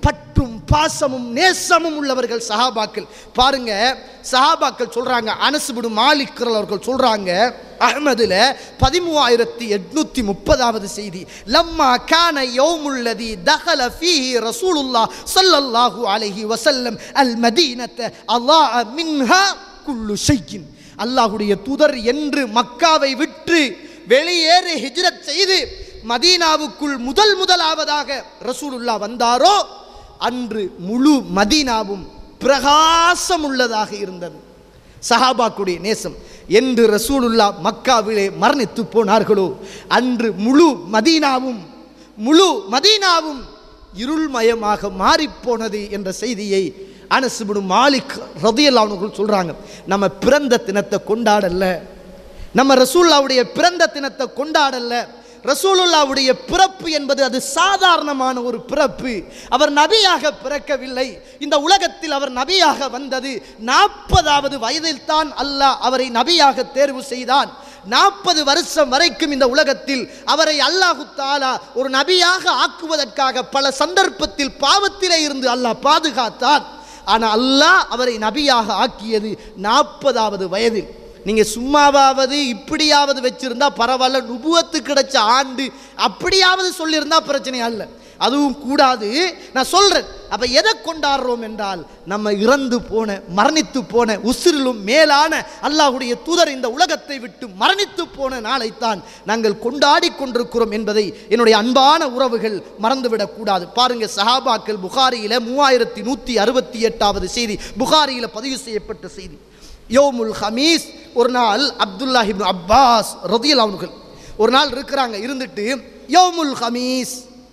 பற்றும் பாசமும் நேசமும் உள்ளவர்கள் சஹாபாக்கள் பாருங்க சஹாபாக்கள் சொல்றாங்க அனசுபிடு மாலிக் அவர்கள் சொல்றாங்க அஹ்மதுல பதிமூவாயிரத்தி எட்நூத்தி முப்பதாவது செய்தி லம்மா கான யௌமுல்லதி தஹல ஃபீஹி ரசூலுல்லா ஸல்லல்லாஹு அலைஹி வஸல்லம் அல் மதீனத்த அல்லாஹ் மின்ஹா குல்லு ஷையின் அல்லாஹ்வுடைய தூதர் என்று மக்காவை விற்று வெளியேறி ஹிஜ்ரத் செய்து மதீனாவுக்குள் முதல் முதலாவதாக ரசூலுல்லா வந்தாரோ அன்று முழு மதீனாவும் பிரகாசம் உள்ளதாக இருந்தது சஹாபாக்குடைய நேசம் என்று ரசூலுல்லா மக்காவிலே மரணித்து போனார்களோ அன்று முழு மதீனாவும் முழு மதீனாவும் இருள்மயமாக மாறிப்போனது என்ற செய்தியை அனசுபுடு மாலிக் ரதியல்லாவுகள் சொல்றாங்க நம்ம பிறந்த தினத்தை கொண்டாடல நம்ம ரசூல்லாவுடைய பிறந்த தினத்தை கொண்டாடல ரசூலுல்லாவுடைய பிறப்பு என்பது அது சாதாரணமான ஒரு பிறப்பு அவர் நபியாக பிறக்கவில்லை இந்த உலகத்தில் அவர் நபியாக வந்தது நாற்பதாவது வயதில் தான் அல்லாஹ் அவரை நபியாக தேர்வு செய்தான் நாற்பது வருஷம் வரைக்கும் இந்த உலகத்தில் அவரை அல்லாஹு தாலா ஒரு நபியாக ஆக்குவதற்காக பல சந்தர்ப்பத்தில் பாவத்திலே இருந்து அல்லாஹ் பாதுகாத்தான் ஆனால் அல்லாஹ் அவரை நபியாக ஆக்கியது நாற்பதாவது வயதில் நீங்கள் சும்மாவாவது இப்படியாவது வச்சிருந்தா பரவாயில்ல நுபுவத்து கிடைச்ச ஆண்டு அப்படியாவது சொல்லியிருந்தா பிரச்சனை அல்ல அதுவும் கூடாது நான் சொல்றேன் அப்ப எதை கொண்டாடுறோம் என்றால் நம்ம இறந்து போன மரணித்து போன உசிரிலும் மேலான அல்லாஹ்வுடைய தூதர் இந்த உலகத்தை விட்டு மரணித்து போன நாளைத்தான் நாங்கள் கொண்டாடி கொண்டிருக்கிறோம் என்பதை என்னுடைய அன்பான உறவுகள் மறந்துவிடக் கூடாது பாருங்க சஹாபாக்கள் புகாரியில மூவாயிரத்தி நூற்றி அறுபத்தி எட்டாவது செய்தி புகாரியில பதிவு செய்யப்பட்ட செய்தி யோமுல் ஹமீஸ் ஒரு நாள் அப்துல்லாஹ் இப்னு அப்பாஸ் ரதியல் அவனுகள் ஒரு நாள் இருக்கிறாங்க இருந்துட்டு யோமுல் ஹமீஸ்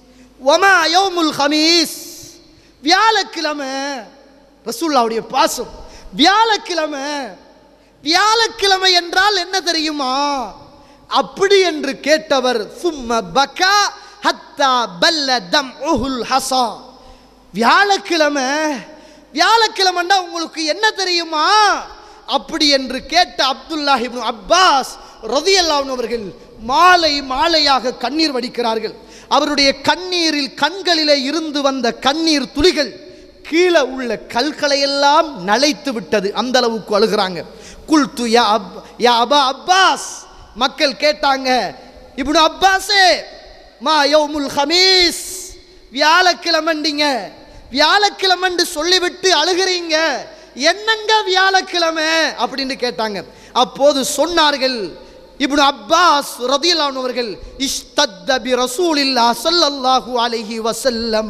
ஒமா யோமுல் ஹமீஸ் வியாழக்கிழமை ரசூல்லாவுடைய பாசம் வியாழக்கிழமை வியாழக்கிழமை என்றால் என்ன தெரியுமா அப்படி என்று கேட்டவர் சும்ம பக்கா ஹத்தா பல்ல தம் உஹுல் ஹசா வியாழக்கிழமை வியாழக்கிழமைண்டா உங்களுக்கு என்ன தெரியுமா அப்படி என்று கேட்ட அப்துல்லாஹ் இப்னு அப்பாஸ் ரதியல்லாஹு அவர்கள் மாலை மாலையாக கண்ணீர் வடிக்கிறார்கள் அவருடைய கண்ணீரில் கண்களிலே இருந்து வந்த கண்ணீர் துளிகள் கீழே உள்ள கல்களை எல்லாம் நலைத்து விட்டது அந்த அளவுக்கு அழுகிறாங்க குல்து யா அப் யா அபா அப்பாஸ் மக்கள் கேட்டாங்க இப்னு அப்பாஸே மா யௌமுல் ஹமீஸ் வியாழக்கிழமண்டிங்க வியாழக்கிழமைன்னு சொல்லிவிட்டு அழுகிறீங்க என்னங்க வியாழக்கிழமை அப்படின்னு கேட்டாங்க அப்போது சொன்னார்கள் இப்னு அப்பாஸ் ரதியல்லான் அவர்கள் இஷ்தத்த பி ரசூலில்லா ஸல்லல்லாஹு அலைஹி வஸல்லம்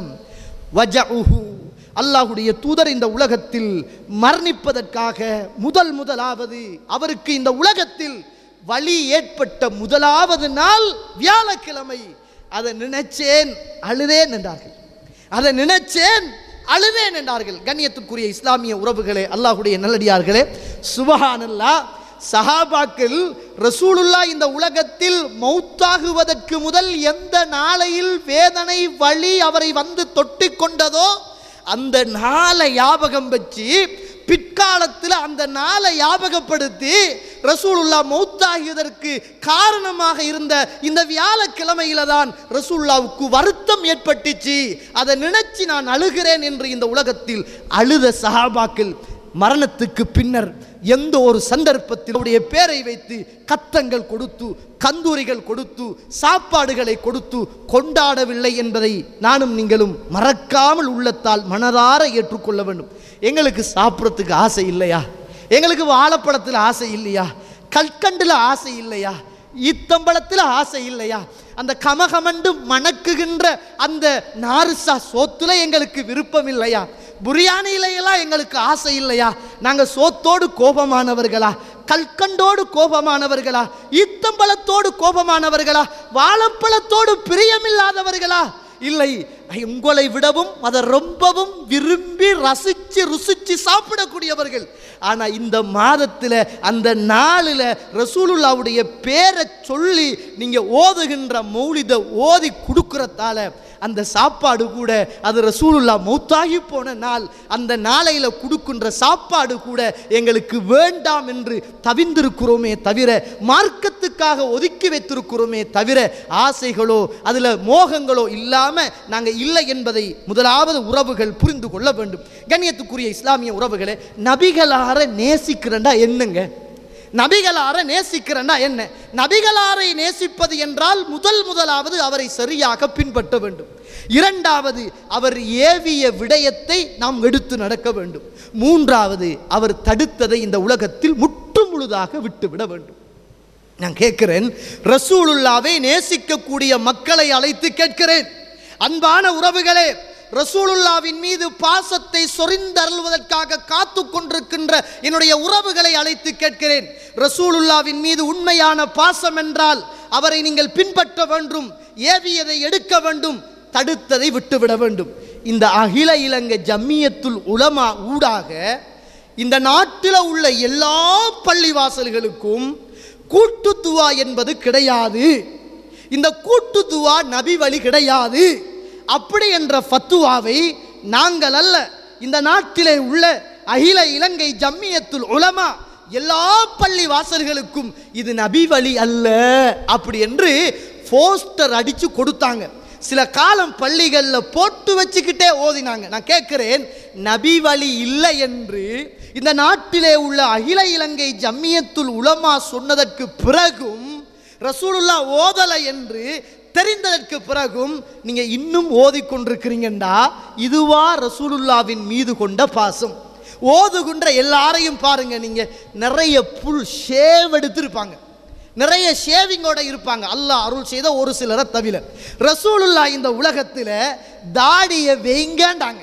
வஜஉஹு அல்லாஹ்வுடைய தூதர் இந்த உலகத்தில் மரணிப்பதற்காக முதல் முதலாவது அவருக்கு இந்த உலகத்தில் வழி ஏற்பட்ட முதலாவது நாள் வியாழக்கிழமை அதை நினைச்சேன் அழுதேன் என்றார்கள் அதை நினைச்சேன் அழுதேன் என்றார்கள் கண்ணியத்துக்குரிய இஸ்லாமிய உறவுகளே அல்லாஹுடைய நல்லடியார்களே சுபஹானல்லா சஹாபாக்கள் ரசூலுல்லா இந்த உலகத்தில் மௌத்தாகுவதற்கு முதல் எந்த நாளையில் வேதனை வழி அவரை வந்து தொட்டி கொண்டதோ அந்த நாளை ஞாபகம் வச்சு பிற்காலத்தில் அந்த நாளை ஞாபகப்படுத்தி ரசூலுல்லா மௌத்தாகியதற்கு காரணமாக இருந்த இந்த வியாழக்கிழமையில தான் ரசூல்லாவுக்கு வருத்தம் ஏற்பட்டுச்சு அதை நினைச்சு நான் அழுகிறேன் என்று இந்த உலகத்தில் அழுத சஹாபாக்கள் மரணத்துக்கு பின்னர் எந்த ஒரு சந்தர்ப்பத்தில் அவருடைய பேரை வைத்து கத்தங்கள் கொடுத்து கந்தூரிகள் கொடுத்து சாப்பாடுகளை கொடுத்து கொண்டாடவில்லை என்பதை நானும் நீங்களும் மறக்காமல் உள்ளத்தால் மனதார ஏற்றுக்கொள்ள வேண்டும் எங்களுக்கு சாப்பிட்றதுக்கு ஆசை இல்லையா எங்களுக்கு வாழைப்பழத்தில் ஆசை இல்லையா கற்கண்டில் ஆசை இல்லையா ஈத்தம்பழத்தில் ஆசை இல்லையா அந்த கமகமண்டு மணக்குகின்ற அந்த நாரிசா சோத்துல எங்களுக்கு விருப்பம் இல்லையா புரியாணியிலையெல்லாம் எங்களுக்கு ஆசை இல்லையா நாங்கள் சோத்தோடு கோபமானவர்களா கல்கண்டோடு கோபமானவர்களா ஈத்தம்பழத்தோடு கோபமானவர்களா வாழைப்பழத்தோடு பிரியமில்லாதவர்களா இல்லை உங்களை விடவும் அதை ரொம்பவும் விரும்பி ரசிச்சு ருசிச்சு சாப்பிடக்கூடியவர்கள் ஆனா இந்த மாதத்தில் அந்த நாளில் ரசூலுல்லாவுடைய பேரை சொல்லி நீங்க ஓதுகின்ற மௌலித ஓதி கொடுக்கறதால அந்த சாப்பாடு கூட அது ரசூலுல்லா மௌத்தாகி போன நாள் அந்த நாளையில கொடுக்கின்ற சாப்பாடு கூட எங்களுக்கு வேண்டாம் என்று தவிந்திருக்கிறோமே தவிர மார்க்கத்துக்காக ஒதுக்கி வைத்திருக்கிறோமே தவிர ஆசைகளோ அதில் மோகங்களோ இல்லாம நாங்க இல்லை என்பதை முதலாவது உறவுகள் புரிந்து கொள்ள வேண்டும் கண்ணியத்துக்குரிய இஸ்லாமிய உறவுகளே நபிகளார நேசிக்கிறண்டா என்னங்க நபிகளார நேசிக்கிறன்னா என்ன நபிகளாரை நேசிப்பது என்றால் முதல் முதலாவது அவரை சரியாக பின்பற்ற வேண்டும் இரண்டாவது அவர் ஏவிய விடயத்தை நாம் எடுத்து நடக்க வேண்டும் மூன்றாவது அவர் தடுத்ததை இந்த உலகத்தில் முற்று முழுதாக விட்டுவிட வேண்டும் நான் கேட்கிறேன் ரசூலுல்லாவை நேசிக்கக்கூடிய மக்களை அழைத்து கேட்கிறேன் அன்பான உறவுகளே ரசூலுல்லாவின் மீது பாசத்தை சொரிந்தருள்வதற்காக காத்து கொண்டிருக்கின்ற என்னுடைய உறவுகளை அழைத்து கேட்கிறேன் ரசூலுல்லாவின் மீது உண்மையான பாசம் என்றால் அவரை நீங்கள் பின்பற்ற வேண்டும் ஏவியதை எடுக்க வேண்டும் தடுத்ததை விட்டுவிட வேண்டும் இந்த அகில இலங்கை ஜம்மியத்துல் உலமா ஊடாக இந்த நாட்டில் உள்ள எல்லா பள்ளிவாசல்களுக்கும் கூட்டுத்துவா என்பது கிடையாது இந்த கூட்டுத்துவா நபி வழி கிடையாது அப்படி என்ற ஃபத்துவாவை நாங்கள் அல்ல இந்த நாட்டிலே உள்ள அகில இலங்கை ஜம்மியத்துல் உலமா எல்லா பள்ளி வாசல்களுக்கும் இது நபி வழி அல்ல அப்படி என்று போஸ்டர் அடிச்சு கொடுத்தாங்க சில காலம் பள்ளிகளில் போட்டு வச்சுக்கிட்டே ஓதினாங்க நான் கேட்கிறேன் நபி வழி இல்லை என்று இந்த நாட்டிலே உள்ள அகில இலங்கை ஜம்மியத்துல் உலமா சொன்னதற்கு பிறகும் ரசூலுல்லா ஓதலை என்று தெரிந்ததற்கு பிறகும் நீங்க இன்னும் ஓதிக்கொண்டிருக்கிறீங்கண்டா இதுவா ரசூலுல்லாவின் மீது கொண்ட பாசம் ஓதுகின்ற எல்லாரையும் பாருங்க நீங்க நிறைய புல் ஷேவ் எடுத்திருப்பாங்க நிறைய ஷேவிங்கோட இருப்பாங்க அல்லாஹ் அருள் செய்த ஒரு சிலரை தவிர ரசூலுல்லா இந்த உலகத்தில் தாடியை வெய்ங்கண்டாங்க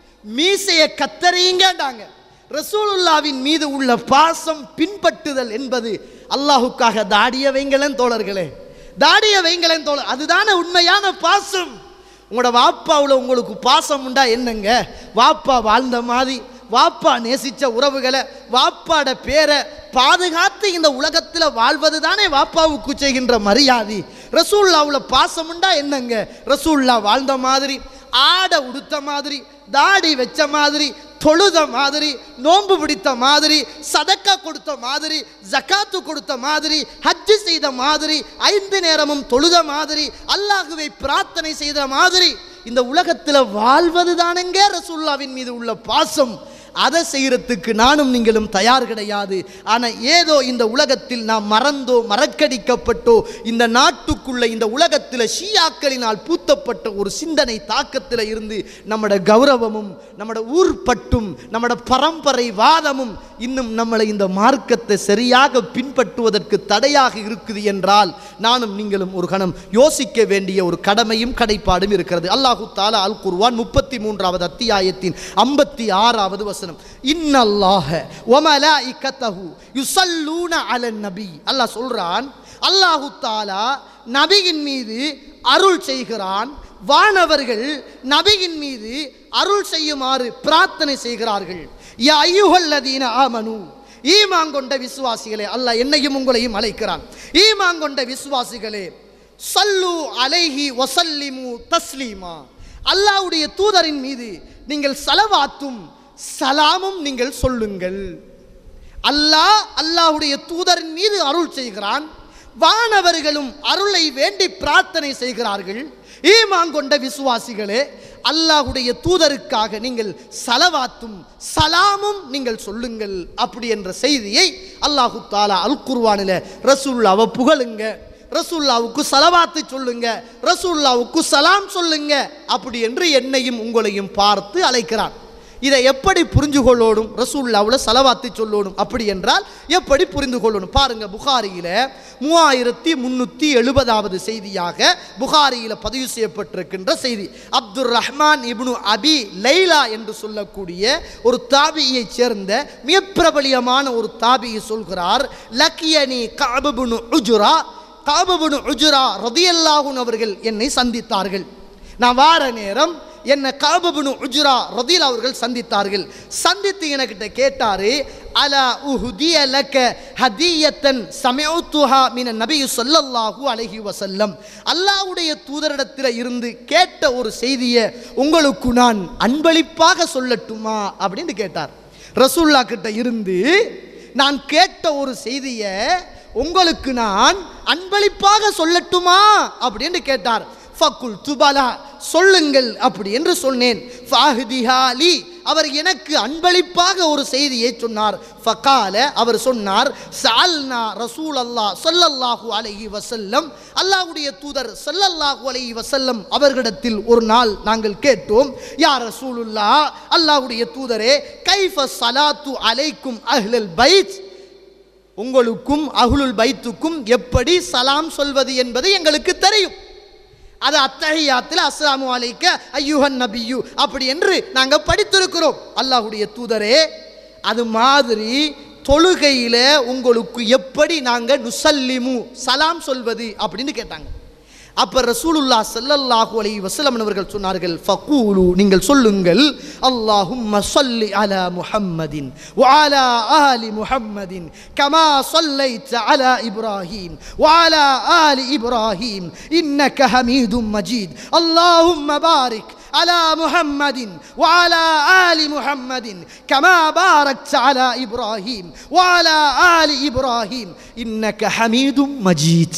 மீசையை கத்தறிங்கண்டாங்க ரசூலுல்லாவின் மீது உள்ள பாசம் பின்பற்றுதல் என்பது அல்லாஹுக்காக தாடிய வைங்களேன் தோழர்களே தாடிய வைங்களேன் தோழர் அதுதானே உண்மையான பாசம் உங்களோட வாப்பாவில் உங்களுக்கு பாசம் உண்டா என்னங்க வாப்பா வாழ்ந்த மாதிரி வாப்பா நேசிச்ச உறவுகளை வாப்பாட பேரை பாதுகாத்து இந்த உலகத்தில் வாழ்வது தானே வாப்பாவுக்கு செய்கின்ற மரியாதை ரசூல்லாவில் பாசம் உண்டா என்னங்க ரசூல்லா வாழ்ந்த மாதிரி ஆடை உடுத்த மாதிரி தாடி வச்ச மாதிரி தொழுத மாதிரி நோன்பு பிடித்த மாதிரி சதக்கா கொடுத்த மாதிரி ஜக்காத்து கொடுத்த மாதிரி ஹஜ்ஜு செய்த மாதிரி ஐந்து நேரமும் தொழுத மாதிரி அல்லாஹுவை பிரார்த்தனை செய்த மாதிரி இந்த உலகத்தில் வாழ்வது தானெங்க ரசூல்லாவின் மீது உள்ள பாசம் அதை செய்யறதுக்கு நானும் நீங்களும் தயார் கிடையாது ஆனால் ஏதோ இந்த உலகத்தில் நாம் மறந்தோ மறக்கடிக்கப்பட்டோ இந்த நாட்டுக்குள்ள இந்த உலகத்தில் ஷியாக்களினால் பூத்தப்பட்ட ஒரு சிந்தனை தாக்கத்தில் இருந்து நம்மட கௌரவமும் நம்மட ஊர் பட்டும் நம்மட பரம்பரை வாதமும் இன்னும் நம்மளை இந்த மார்க்கத்தை சரியாக பின்பற்றுவதற்கு தடையாக இருக்குது என்றால் நானும் நீங்களும் ஒரு கணம் யோசிக்க வேண்டிய ஒரு கடமையும் கடைப்பாடும் இருக்கிறது அல்லாஹு தாலா அல் குர்வான் முப்பத்தி மூன்றாவது அத்தியாயத்தின் ஐம்பத்தி ஆறாவது வசனம் இன்னல்லாஹ ஒமலாஇக்கத்தஹு யுஸல்லூன அலன் நபி அல்லாஹ் சொல்றான் அல்லாஹு தாலா நபியின் மீது அருள் செய்கிறான் வானவர்கள் நபியின் மீது அருள் செய்யுமாறு பிரார்த்தனை செய்கிறார்கள் யா ஐயுஹல்லதீன ஆமனு ஈமாங்கொண்ட விசுவாசிகளே அல்லாஹ் என்னையும் உங்களையும் அழைக்கிறான் ஈமாங்கொண்ட விசுவாசிகளே சல்லு அலைஹி வசல்லிமு தஸ்லீமா அல்லாஹ்வுடைய தூதரின் மீது நீங்கள் சலவாத்தும் சலாமும் நீங்கள் சொல்லுங்கள் அல்லாஹ் அல்லாஹ்வுடைய தூதரின் மீது அருள் செய்கிறான் வானவர்களும் அருளை வேண்டி பிரார்த்தனை செய்கிறார்கள் ஈமாங்கொண்ட விசுவாசிகளே அல்லாஹ்வுடைய தூதருக்காக நீங்கள் சலவாத்தும் சலாமும் நீங்கள் சொல்லுங்கள் அப்படி என்ற செய்தியை அல்லாஹு தாலா அல் குர்வானில் ரசூல்லாவை புகழுங்க ரசூல்லாவுக்கு சலவாத்து சொல்லுங்க ரசூல்லாவுக்கு சலாம் சொல்லுங்க அப்படி என்று என்னையும் உங்களையும் பார்த்து அழைக்கிறான் இதை எப்படி புரிஞ்சு கொள்ளணும் ரசூல்லாவில் சலவாத்து சொல்லணும் அப்படி என்றால் எப்படி புரிந்து கொள்ளணும் பாருங்க புகாரியில மூவாயிரத்தி முன்னூற்றி எழுபதாவது செய்தியாக புகாரியில் பதிவு செய்யப்பட்டிருக்கின்ற செய்தி அப்துர் ரஹ்மான் இப்னு அபி லைலா என்று சொல்லக்கூடிய ஒரு தாபியைச் சேர்ந்த மிக பிரபலியமான ஒரு தாபியை சொல்கிறார் லக்கியனி காபுபுனு உஜுரா காபுபுனு உஜுரா ரதியல்லாஹுன் அவர்கள் என்னை சந்தித்தார்கள் நான் வார நேரம் என்ன காபபுனு உஜ்ரா ரதீல் அவர்கள் சந்தித்தார்கள் சந்தித்து எனக்கிட்ட கேட்டாரு அலா உஹுதிய லக்க ஹதியத்தன் சமயத்துஹா மின நபி ஸல்லல்லாஹு அலைஹி வஸல்லம் அல்லாஹ்வுடைய தூதரிடத்தில் இருந்து கேட்ட ஒரு செய்தியை உங்களுக்கு நான் அன்பளிப்பாக சொல்லட்டுமா அப்படின்னு கேட்டார் ரசூல்லா கிட்ட இருந்து நான் கேட்ட ஒரு செய்தியை உங்களுக்கு நான் அன்பளிப்பாக சொல்லட்டுமா அப்படின்னு கேட்டார் ஃபக்குல் துபலா சொல்லுங்கள் அப்படி என்று சொன்னேன் ஃபாஹிதிஹாலி அவர் எனக்கு அன்பளிப்பாக ஒரு செய்தியை சொன்னார் ஃபகால அவர் சொன்னார் சால்னா ரசூல் அல்லா சொல்லல்லாஹு அலைஹி வசல்லம் அல்லாஹ்வுடைய தூதர் ஸல்லல்லாஹு அலைஹி வசல்லம் அவர்களிடத்தில் ஒரு நாள் நாங்கள் கேட்டோம் யா ரசூலுல்லா அல்லாஹ்வுடைய தூதரே கைஃப சலாத்து அலைக்கும் அஹ்லல் பைத் உங்களுக்கும் அஹ்லுல் பைத்துக்கும் எப்படி சலாம் சொல்வது என்பது எங்களுக்கு தெரியும் அது அத்தஹியாத்தில் அஸ்ஸலாமு அலைக்க ஐயுஹன் நபியு அப்படி என்று நாங்கள் படித்திருக்கிறோம் அல்லாஹ்வுடைய தூதரே அது மாதிரி தொழுகையில உங்களுக்கு எப்படி நாங்கள் நுசல்லிமு சலாம் சொல்வது அப்படின்னு கேட்டாங்க அப்ப ரசூலுல்லா ஸல்லல்லாஹு அலைஹி வஸல்லம் அவர்கள் சொன்னார்கள் ஃபகூலு நீங்கள் சொல்லுங்கள் அல்லாஹும்ம ஸல்லி அலா முஹம்மதின் வஅலா ஆலி முஹம்மதின் கமா ஸல்லைத அலா இப்ராஹீம் வஅலா ஆலி இப்ராஹீம் இன்னக ஹமீதும் மஜீத் அல்லாஹும்ம பாரிக் على محمد وعلى آل محمد كما باركت على إبراهيم وعلى آل إبراهيم إنك حميد مجيد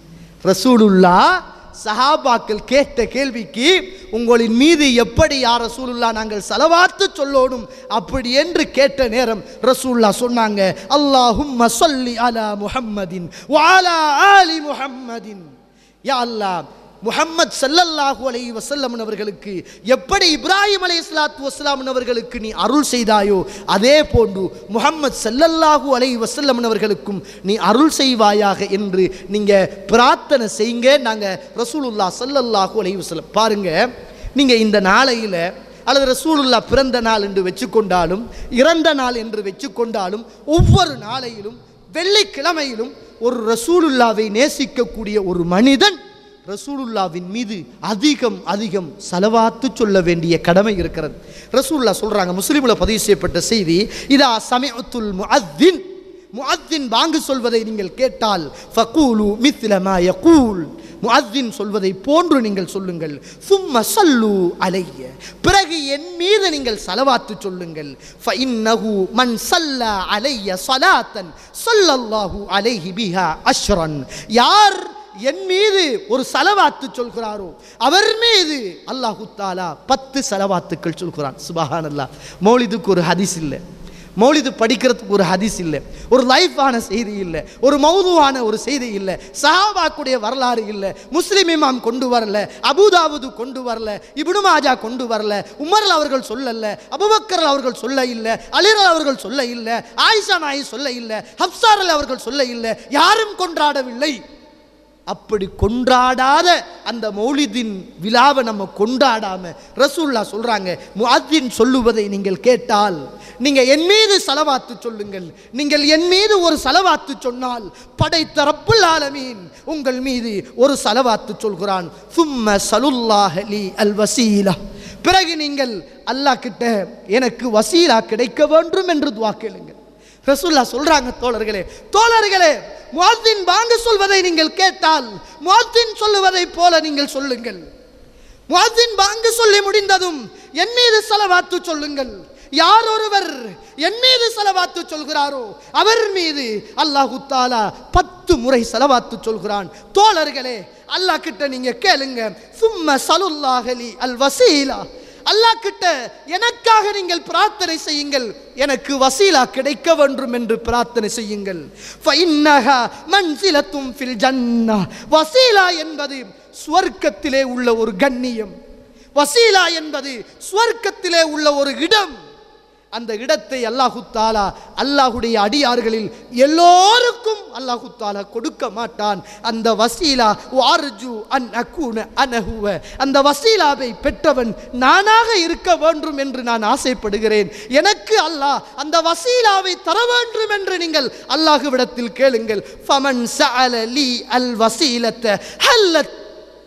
ரசூலுல்லா சஹாபாக்கள் கேட்ட கேள்விக்கு உங்களின் மீது எப்படி யார் ரசூலுல்லா நாங்கள் செலவாத்து சொல்லணும் அப்படி என்று கேட்ட நேரம் ரசூல்லா சொன்னாங்க அல்லாஹும் சொல்லி அலா முஹம்மதின் வாலா ஆலி முஹம்மதின் யா அல்லாஹ் முஹம்மத் ஸல்லல்லாஹு அலைஹி வஸல்லம் அவர்களுக்கு எப்படி இப்ராஹிம் அலைஹிஸ்ஸலாத்து வஸ்ஸலாம் அவர்களுக்கு நீ அருள் செய்தாயோ அதே போன்று முஹம்மத் ஸல்லல்லாஹு அலைஹி வஸல்லம் அவர்களுக்கும் நீ அருள் செய்வாயாக என்று நீங்க பிரார்த்தனை செய்யுங்க நாங்க ரசூலுல்லா ஸல்லல்லாஹு அலைஹி வஸல்லம் பாருங்க நீங்க இந்த நாளையில அல்லது ரசூலுல்லா பிறந்த நாள் என்று வச்சுக்கொண்டாலும் இறந்த நாள் என்று வச்சுக்கொண்டாலும் ஒவ்வொரு நாளையிலும் வெள்ளிக்கிழமையிலும் ஒரு ரசூலுல்லாவை நேசிக்கக்கூடிய ஒரு மனிதன் ரசூலுல்லாவின் மீது அதிகம் அதிகம் செலவாத்து சொல்ல வேண்டிய கடமை இருக்கிறது ரசூலுல்லா சொல்றாங்க முஸ்லிமில் பதிவு செய்யப்பட்ட செய்தி இதா சமயத்துல் முஅத்தின் முஅத்தின் பாங்கு சொல்வதை நீங்கள் கேட்டால் ஃபகூலு மித்ல மா யகூல் முஅத்தின் சொல்வதை போன்று நீங்கள் சொல்லுங்கள் சும்ம சல்லு அலைய பிறகு என் மீது நீங்கள் சலவாத்து சொல்லுங்கள் ஃபஇன்னஹு மன் சல்ல அலைய ஸலாத்தன் ஸல்லல்லாஹு அலைஹி பிஹா அஷ்ரன் யார் என் மீது ஒரு சலவாத்து சொல்கிறாரோ அவர் மீது அல்லாஹு தாலா பத்து சலவாத்துக்கள் சொல்கிறான் சுபஹான் அல்லாஹ் மௌலிதுக்கு ஒரு ஹதீஸ் இல்லை மௌலிது படிக்கிறதுக்கு ஒரு ஹதீஸ் இல்லை ஒரு லைஃபான செய்தி இல்லை ஒரு மௌதுவான ஒரு செய்தி இல்லை சஹாபாக்குடைய வரலாறு இல்லை முஸ்லிம் இமாம் கொண்டு வரல அபுதாவுது கொண்டு வரல இப்னு மாஜா கொண்டு வரல உமர்ல அவர்கள் சொல்லல அபுபக்கர் அவர்கள் சொல்ல இல்லை அலிரல் அவர்கள் சொல்ல இல்லை ஆயிஷா நாயி சொல்ல இல்லை ஹப்சாரல் அவர்கள் சொல்ல இல்லை யாரும் கொண்டாடவில்லை அப்படி கொண்டாடாத அந்த மௌலிதின் விழாவை நம்ம கொண்டாடாம ரசூல்லா சொல்றாங்க முஅத்தின் சொல்லுவதை நீங்கள் கேட்டால் நீங்க என் மீது சலவாத்து சொல்லுங்கள் நீங்கள் என் மீது ஒரு சலவாத்து சொன்னால் படைத்த ரப்புல் ஆலமீன் உங்கள் மீது ஒரு சலவாத்து சொல்கிறான் சும்ம சலுல்லாஹ் லி அல் வசீலா பிறகு நீங்கள் அல்லாஹ் கிட்ட எனக்கு வசீலா கிடைக்க வேண்டும் என்று துவா கேளுங்கள் ரசூல்லா சொல்றாங்க தோழர்களே தோழர்களே முஅத்தின் வாங்க சொல்வதை நீங்கள் கேட்டால் முஅத்தின் சொல்லுவதை போல நீங்கள் சொல்லுங்கள் முஅத்தின் வாங்க சொல்லி முடிந்ததும் என் மீது சலவாத்து சொல்லுங்கள் யார் ஒருவர் என் மீது சலவாத்து சொல்கிறாரோ அவர் மீது அல்லாஹு தாலா பத்து முறை சலவாத்து சொல்கிறான் தோழர்களே அல்லாஹ் கிட்ட நீங்க கேளுங்க சும்ம சலுல்லாஹலி அல் வசீலா அல்லாஹ் கிட்ட எனக்காக நீங்கள் பிரார்த்தனை செய்யுங்கள் எனக்கு வசீலா கிடைக்க வேண்டும் என்று பிரார்த்தனை செய்யுங்கள் ஃபைன்னஹா மன்சிலத்தும் ஃபில் ஜன்னா வசீலா என்பது ஸ்வர்க்கத்திலே உள்ள ஒரு கண்ணியம் வசீலா என்பது ஸ்வர்க்கத்திலே உள்ள ஒரு இடம் அந்த இடத்தை அல்லாஹு தாலா அல்லாஹுடைய அடியார்களில் எல்லோருக்கும் அல்லாஹு தாலா கொடுக்க மாட்டான் அந்த வசீலா வார்ஜு அன் அக்கூன அனஹுவ அந்த வசீலாவை பெற்றவன் நானாக இருக்க வேண்டும் என்று நான் ஆசைப்படுகிறேன் எனக்கு அல்லாஹ் அந்த வசீலாவை தர வேண்டும் என்று நீங்கள் அல்லாஹுவிடத்தில் கேளுங்கள் ஃபமன் சஅல லி அல் வசீலத்த ஹல்லத்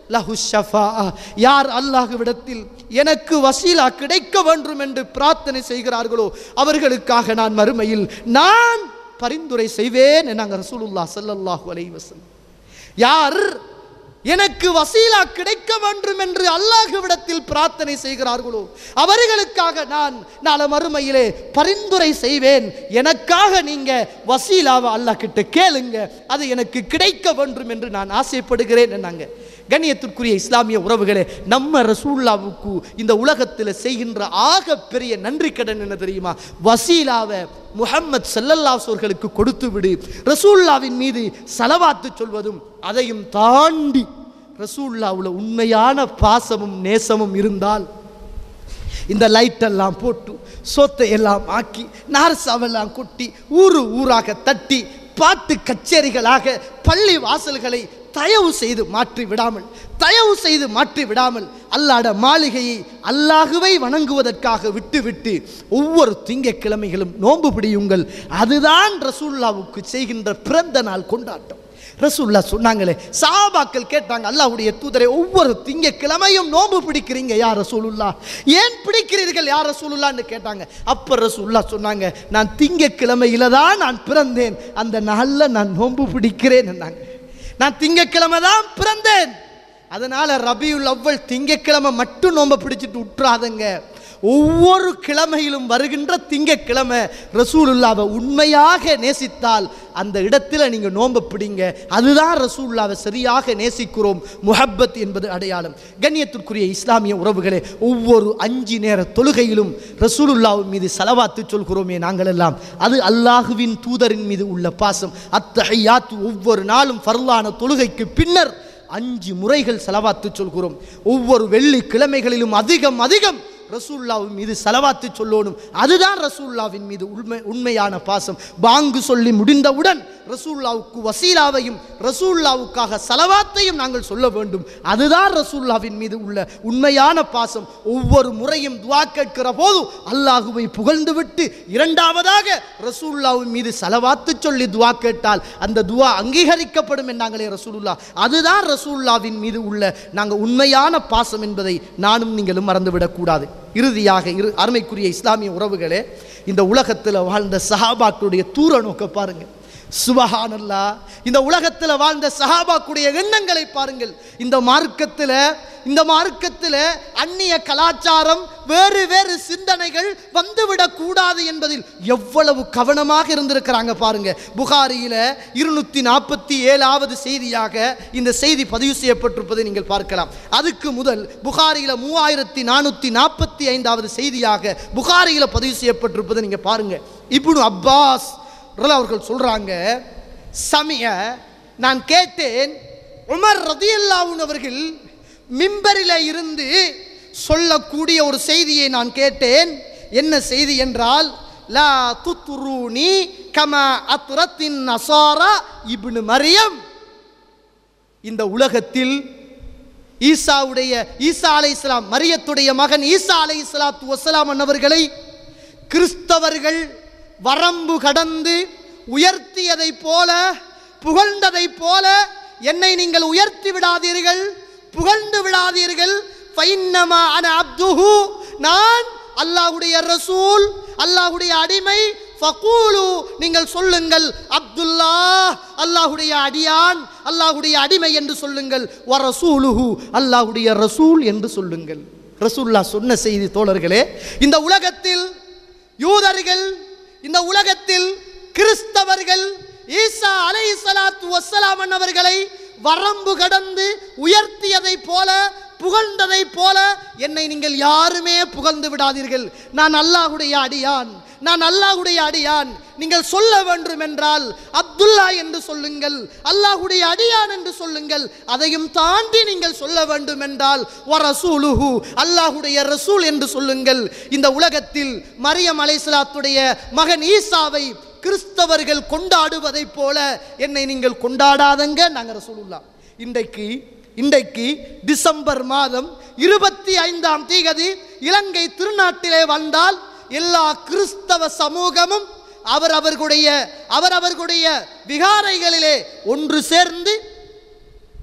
லஹு ஷஃபா யார் அல்லாஹ்விடத்தில் எனக்கு வசீலா கிடைக்க வேண்டும் என்று பிரார்த்தனை செய்கிறார்களோ அவர்களுக்காக நான் மறுமையில் நான் பரிந்துரை செய்வேன் என்னாங்க ரசூலுல்லாஹ் ஸல்லல்லாஹு அலைஹி வஸல்லம் யார் எனக்கு வசீலா கிடைக்க வேண்டும் என்று அல்லாஹ்விடத்தில் பிரார்த்தனை செய்கிறார்களோ அவர்களுக்காக நான் நாளை மறுமையிலே பரிந்துரை செய்வேன் எனக்காக நீங்க வசீலாவை அல்லாஹ் கிட்ட கேளுங்க அது எனக்கு கிடைக்க வேண்டும் என்று நான் ஆசைப்படுகிறேன் என்னாங்க கண்ணியத்திற்குரிய இஸ்லாமிய உறவுகளே நம்ம ரசூல்லாவுக்கு இந்த உலகத்தில் செய்கின்ற ஆக பெரிய நன்றி கடன் என்ன தெரியுமா வசீலாவை முஹம்மது ஸல்லல்லாஹு அவர்களுக்கு கொடுத்து விடு ரசூல்லாவின் மீது சலவாத்து சொல்வதும் அதையும் தாண்டி ரசூல்லாவுல உண்மையான பாசமும் நேசமும் இருந்தால் இந்த லைட் எல்லாம் போட்டு சோத்தை எல்லாம் ஆக்கி நார்சாவெல்லாம் கொட்டி ஊரு ஊராக தட்டி பாட்டு கச்சேரிகளாக பள்ளி வாசல்களை தயவு செய்து மாற்றி விடாமல் தயவு செய்து மாற்றி விடாமல் அல்லாட மாளிகையை அல்லாஹுவை வணங்குவதற்காக விட்டுவிட்டு ஒவ்வொரு திங்கட்கிழமைகளும் நோன்பு பிடியுங்கள் அதுதான் ரசூல்லாவுக்கு செய்கின்ற பிறந்த நாள் கொண்டாட்டம் ரசூல்லா சொன்னாங்களே சாபாக்கள் கேட்டாங்க அல்லாஹ்வுடைய தூதரை ஒவ்வொரு திங்கக்கிழமையும் நோன்பு பிடிக்கிறீங்க யார் ரசூலுல்லா ஏன் பிடிக்கிறீர்கள் யார் ரசூலுல்லான்னு கேட்டாங்க அப்ப ரசூல்லா சொன்னாங்க நான் திங்கக்கிழமையில தான் நான் பிறந்தேன் அந்த நாளில் நான் நோன்பு பிடிக்கிறேன் என்னாங்க நான் திங்கக்கிழமை தான் பிறந்தேன் அதனால ரபியுல் அவ்வல் திங்கக்கிழமை மட்டும் நோன்பை பிடிச்சிட்டு விட்டுறாதங்க ஒவ்வொரு கிழமையிலும் வருகின்ற திங்கக்கிழமை ரசூலுல்லாவை உண்மையாக நேசித்தால் அந்த இடத்துல நீங்க நோன்பை பிடிங்க அதுதான் ரசூலுல்லாவை சரியாக நேசிக்கிறோம் முஹப்பத் என்பது அடையாளம் கண்ணியத்திற்குரிய இஸ்லாமிய உறவுகளே ஒவ்வொரு அஞ்சு நேர தொழுகையிலும் ரசூலுல்லாவின் மீது சலவாத்து சொல்கிறோமே நாங்கள் எல்லாம் அது அல்லாஹுவின் தூதரின் மீது உள்ள பாசம் அத்தஹையாத்து ஒவ்வொரு நாளும் ஃபர்லான தொழுகைக்கு பின்னர் அஞ்சு முறைகள் செலவாத்து சொல்கிறோம் ஒவ்வொரு வெள்ளி கிழமைகளிலும் அதிகம் அதிகம் ரசூல்லாவின் மீது செலவாத்து சொல்லணும் அதுதான் ரசூல்லாவின் மீது உண்மை உண்மையான பாசம் பாங்கு சொல்லி முடிந்தவுடன் ரசூல்லாவுக்கு வசீலாவையும் ரசூல்லாவுக்காக செலவாத்தையும் நாங்கள் சொல்ல வேண்டும் அதுதான் ரசூல்லாவின் மீது உள்ள உண்மையான பாசம் ஒவ்வொரு முறையும் துவா கேட்கிற போது அல்லாஹுவை புகழ்ந்துவிட்டு இரண்டாவதாக ரசூல்லாவின் மீது செலவாத்து சொல்லி துவா கேட்டால் அந்த துவா அங்கீகரிக்கப்படும் என்றாங்களே ரசூலுல்லா அதுதான் ரசூல்லாவின் மீது உள்ள நாங்கள் உண்மையான பாசம் என்பதை நானும் நீங்களும் மறந்துவிடக்கூடாது இறுதியாக இரு அருமைக்குரிய இஸ்லாமிய உறவுகளே இந்த உலகத்தில் வாழ்ந்த சஹாபாக்களுடைய தூர நோக்க பாருங்க சுபஹானல்லா இந்த உலகத்தில் வாழ்ந்த சஹாபாக்குடைய எண்ணங்களை பாருங்கள் இந்த மார்க்கத்தில் இந்த மார்க்கத்தில் அந்நிய கலாச்சாரம் வேறு வேறு சிந்தனைகள் வந்துவிடக் கூடாது என்பதில் எவ்வளவு கவனமாக இருந்திருக்கிறாங்க பாருங்க புகாரியில இருநூத்தி நாற்பத்தி ஏழாவது செய்தியாக இந்த செய்தி பதிவு செய்யப்பட்டிருப்பதை நீங்கள் பார்க்கலாம் அதுக்கு முதல் புகாரியில மூவாயிரத்தி நானூத்தி நாற்பத்தி ஐந்தாவது செய்தியாக புகாரியில பதிவு செய்யப்பட்டிருப்பதை நீங்க பாருங்க இப்னு அப்பாஸ் ரலியல்லாஹு அவர்கள் சொல்றாங்க சமய நான் கேட்டேன் உமர் ரதியல்லாவுன் அவர்கள் மிம்பரில இருந்து சொல்லக்கூடிய ஒரு செய்தியை நான் கேட்டேன் என்ன செய்தி என்றால் லா துத்ரூனி கமா அத்ரத்தின் நசாரா இப்னு மரியம் இந்த உலகத்தில் ஈசாவுடைய ஈசா அலை இஸ்லாம் மரியத்துடைய மகன் ஈசா அலை இஸ்லாத்து வசலாம் அன்னவர்களை கிறிஸ்தவர்கள் வரம்பு கடந்து உயர்த்தியதைப் போல புகழ்ந்ததைப் போல என்னை நீங்கள் உயர்த்தி விடாதீர்கள் புகழ்ந்து விடாதீர்கள் ஃபைன்னமா அன அப்துஹு நான் அல்லாஹ்வுடைய ரசூல் அல்லாஹ்வுடைய அடிமை ஃபகூலு நீங்கள் சொல்லுங்கள் அப்துல்லா அல்லாஹ்வுடைய அடியான் அல்லாஹ்வுடைய அடிமை என்று சொல்லுங்கள் வ ரசூலுஹு அல்லாஹ்வுடைய ரசூல் என்று சொல்லுங்கள் ரசூல்லா சொன்ன செய்தி தோழர்களே இந்த உலகத்தில் யூதர்கள் இந்த உலகத்தில் கிறிஸ்தவர்கள் ஈசா அலை சலாத்து வசலாம் அவர்களை வரம்பு கடந்து உயர்த்தியதைப் போல புகழ்ந்ததைப் போல என்னை நீங்கள் யாருமே புகழ்ந்து விடாதீர்கள் நான் அல்லாஹுடைய அடியான் நான் அல்லாஹுடைய அடியான் நீங்கள் சொல்ல வேண்டும் என்றால் அப்துல்லா என்று சொல்லுங்கள் அல்லாஹுடைய அடியான் என்று சொல்லுங்கள் அதையும் தாண்டி நீங்கள் சொல்ல வேண்டும் என்றால் வ ரசூலுஹு அல்லாஹுடைய ரசூல் என்று சொல்லுங்கள் இந்த உலகத்தில் மரியம் அலைசலாத்துடைய மகன் ஈசாவை கிறிஸ்தவர்கள் கொண்டாடுவதைப் போல என்னை நீங்கள் கொண்டாடாதங்க நாங்கள் ரசூலுல்லா இன்றைக்கு இன்றைக்கு டிசம்பர் மாதம் இருபத்தி ஐந்தாம் தீகதி இலங்கை திருநாட்டிலே வந்தால் எல்லா கிறிஸ்தவ சமூகமும் அவர் அவர்களுடைய அவர் அவர்களுடைய விகாரைகளிலே ஒன்று சேர்ந்து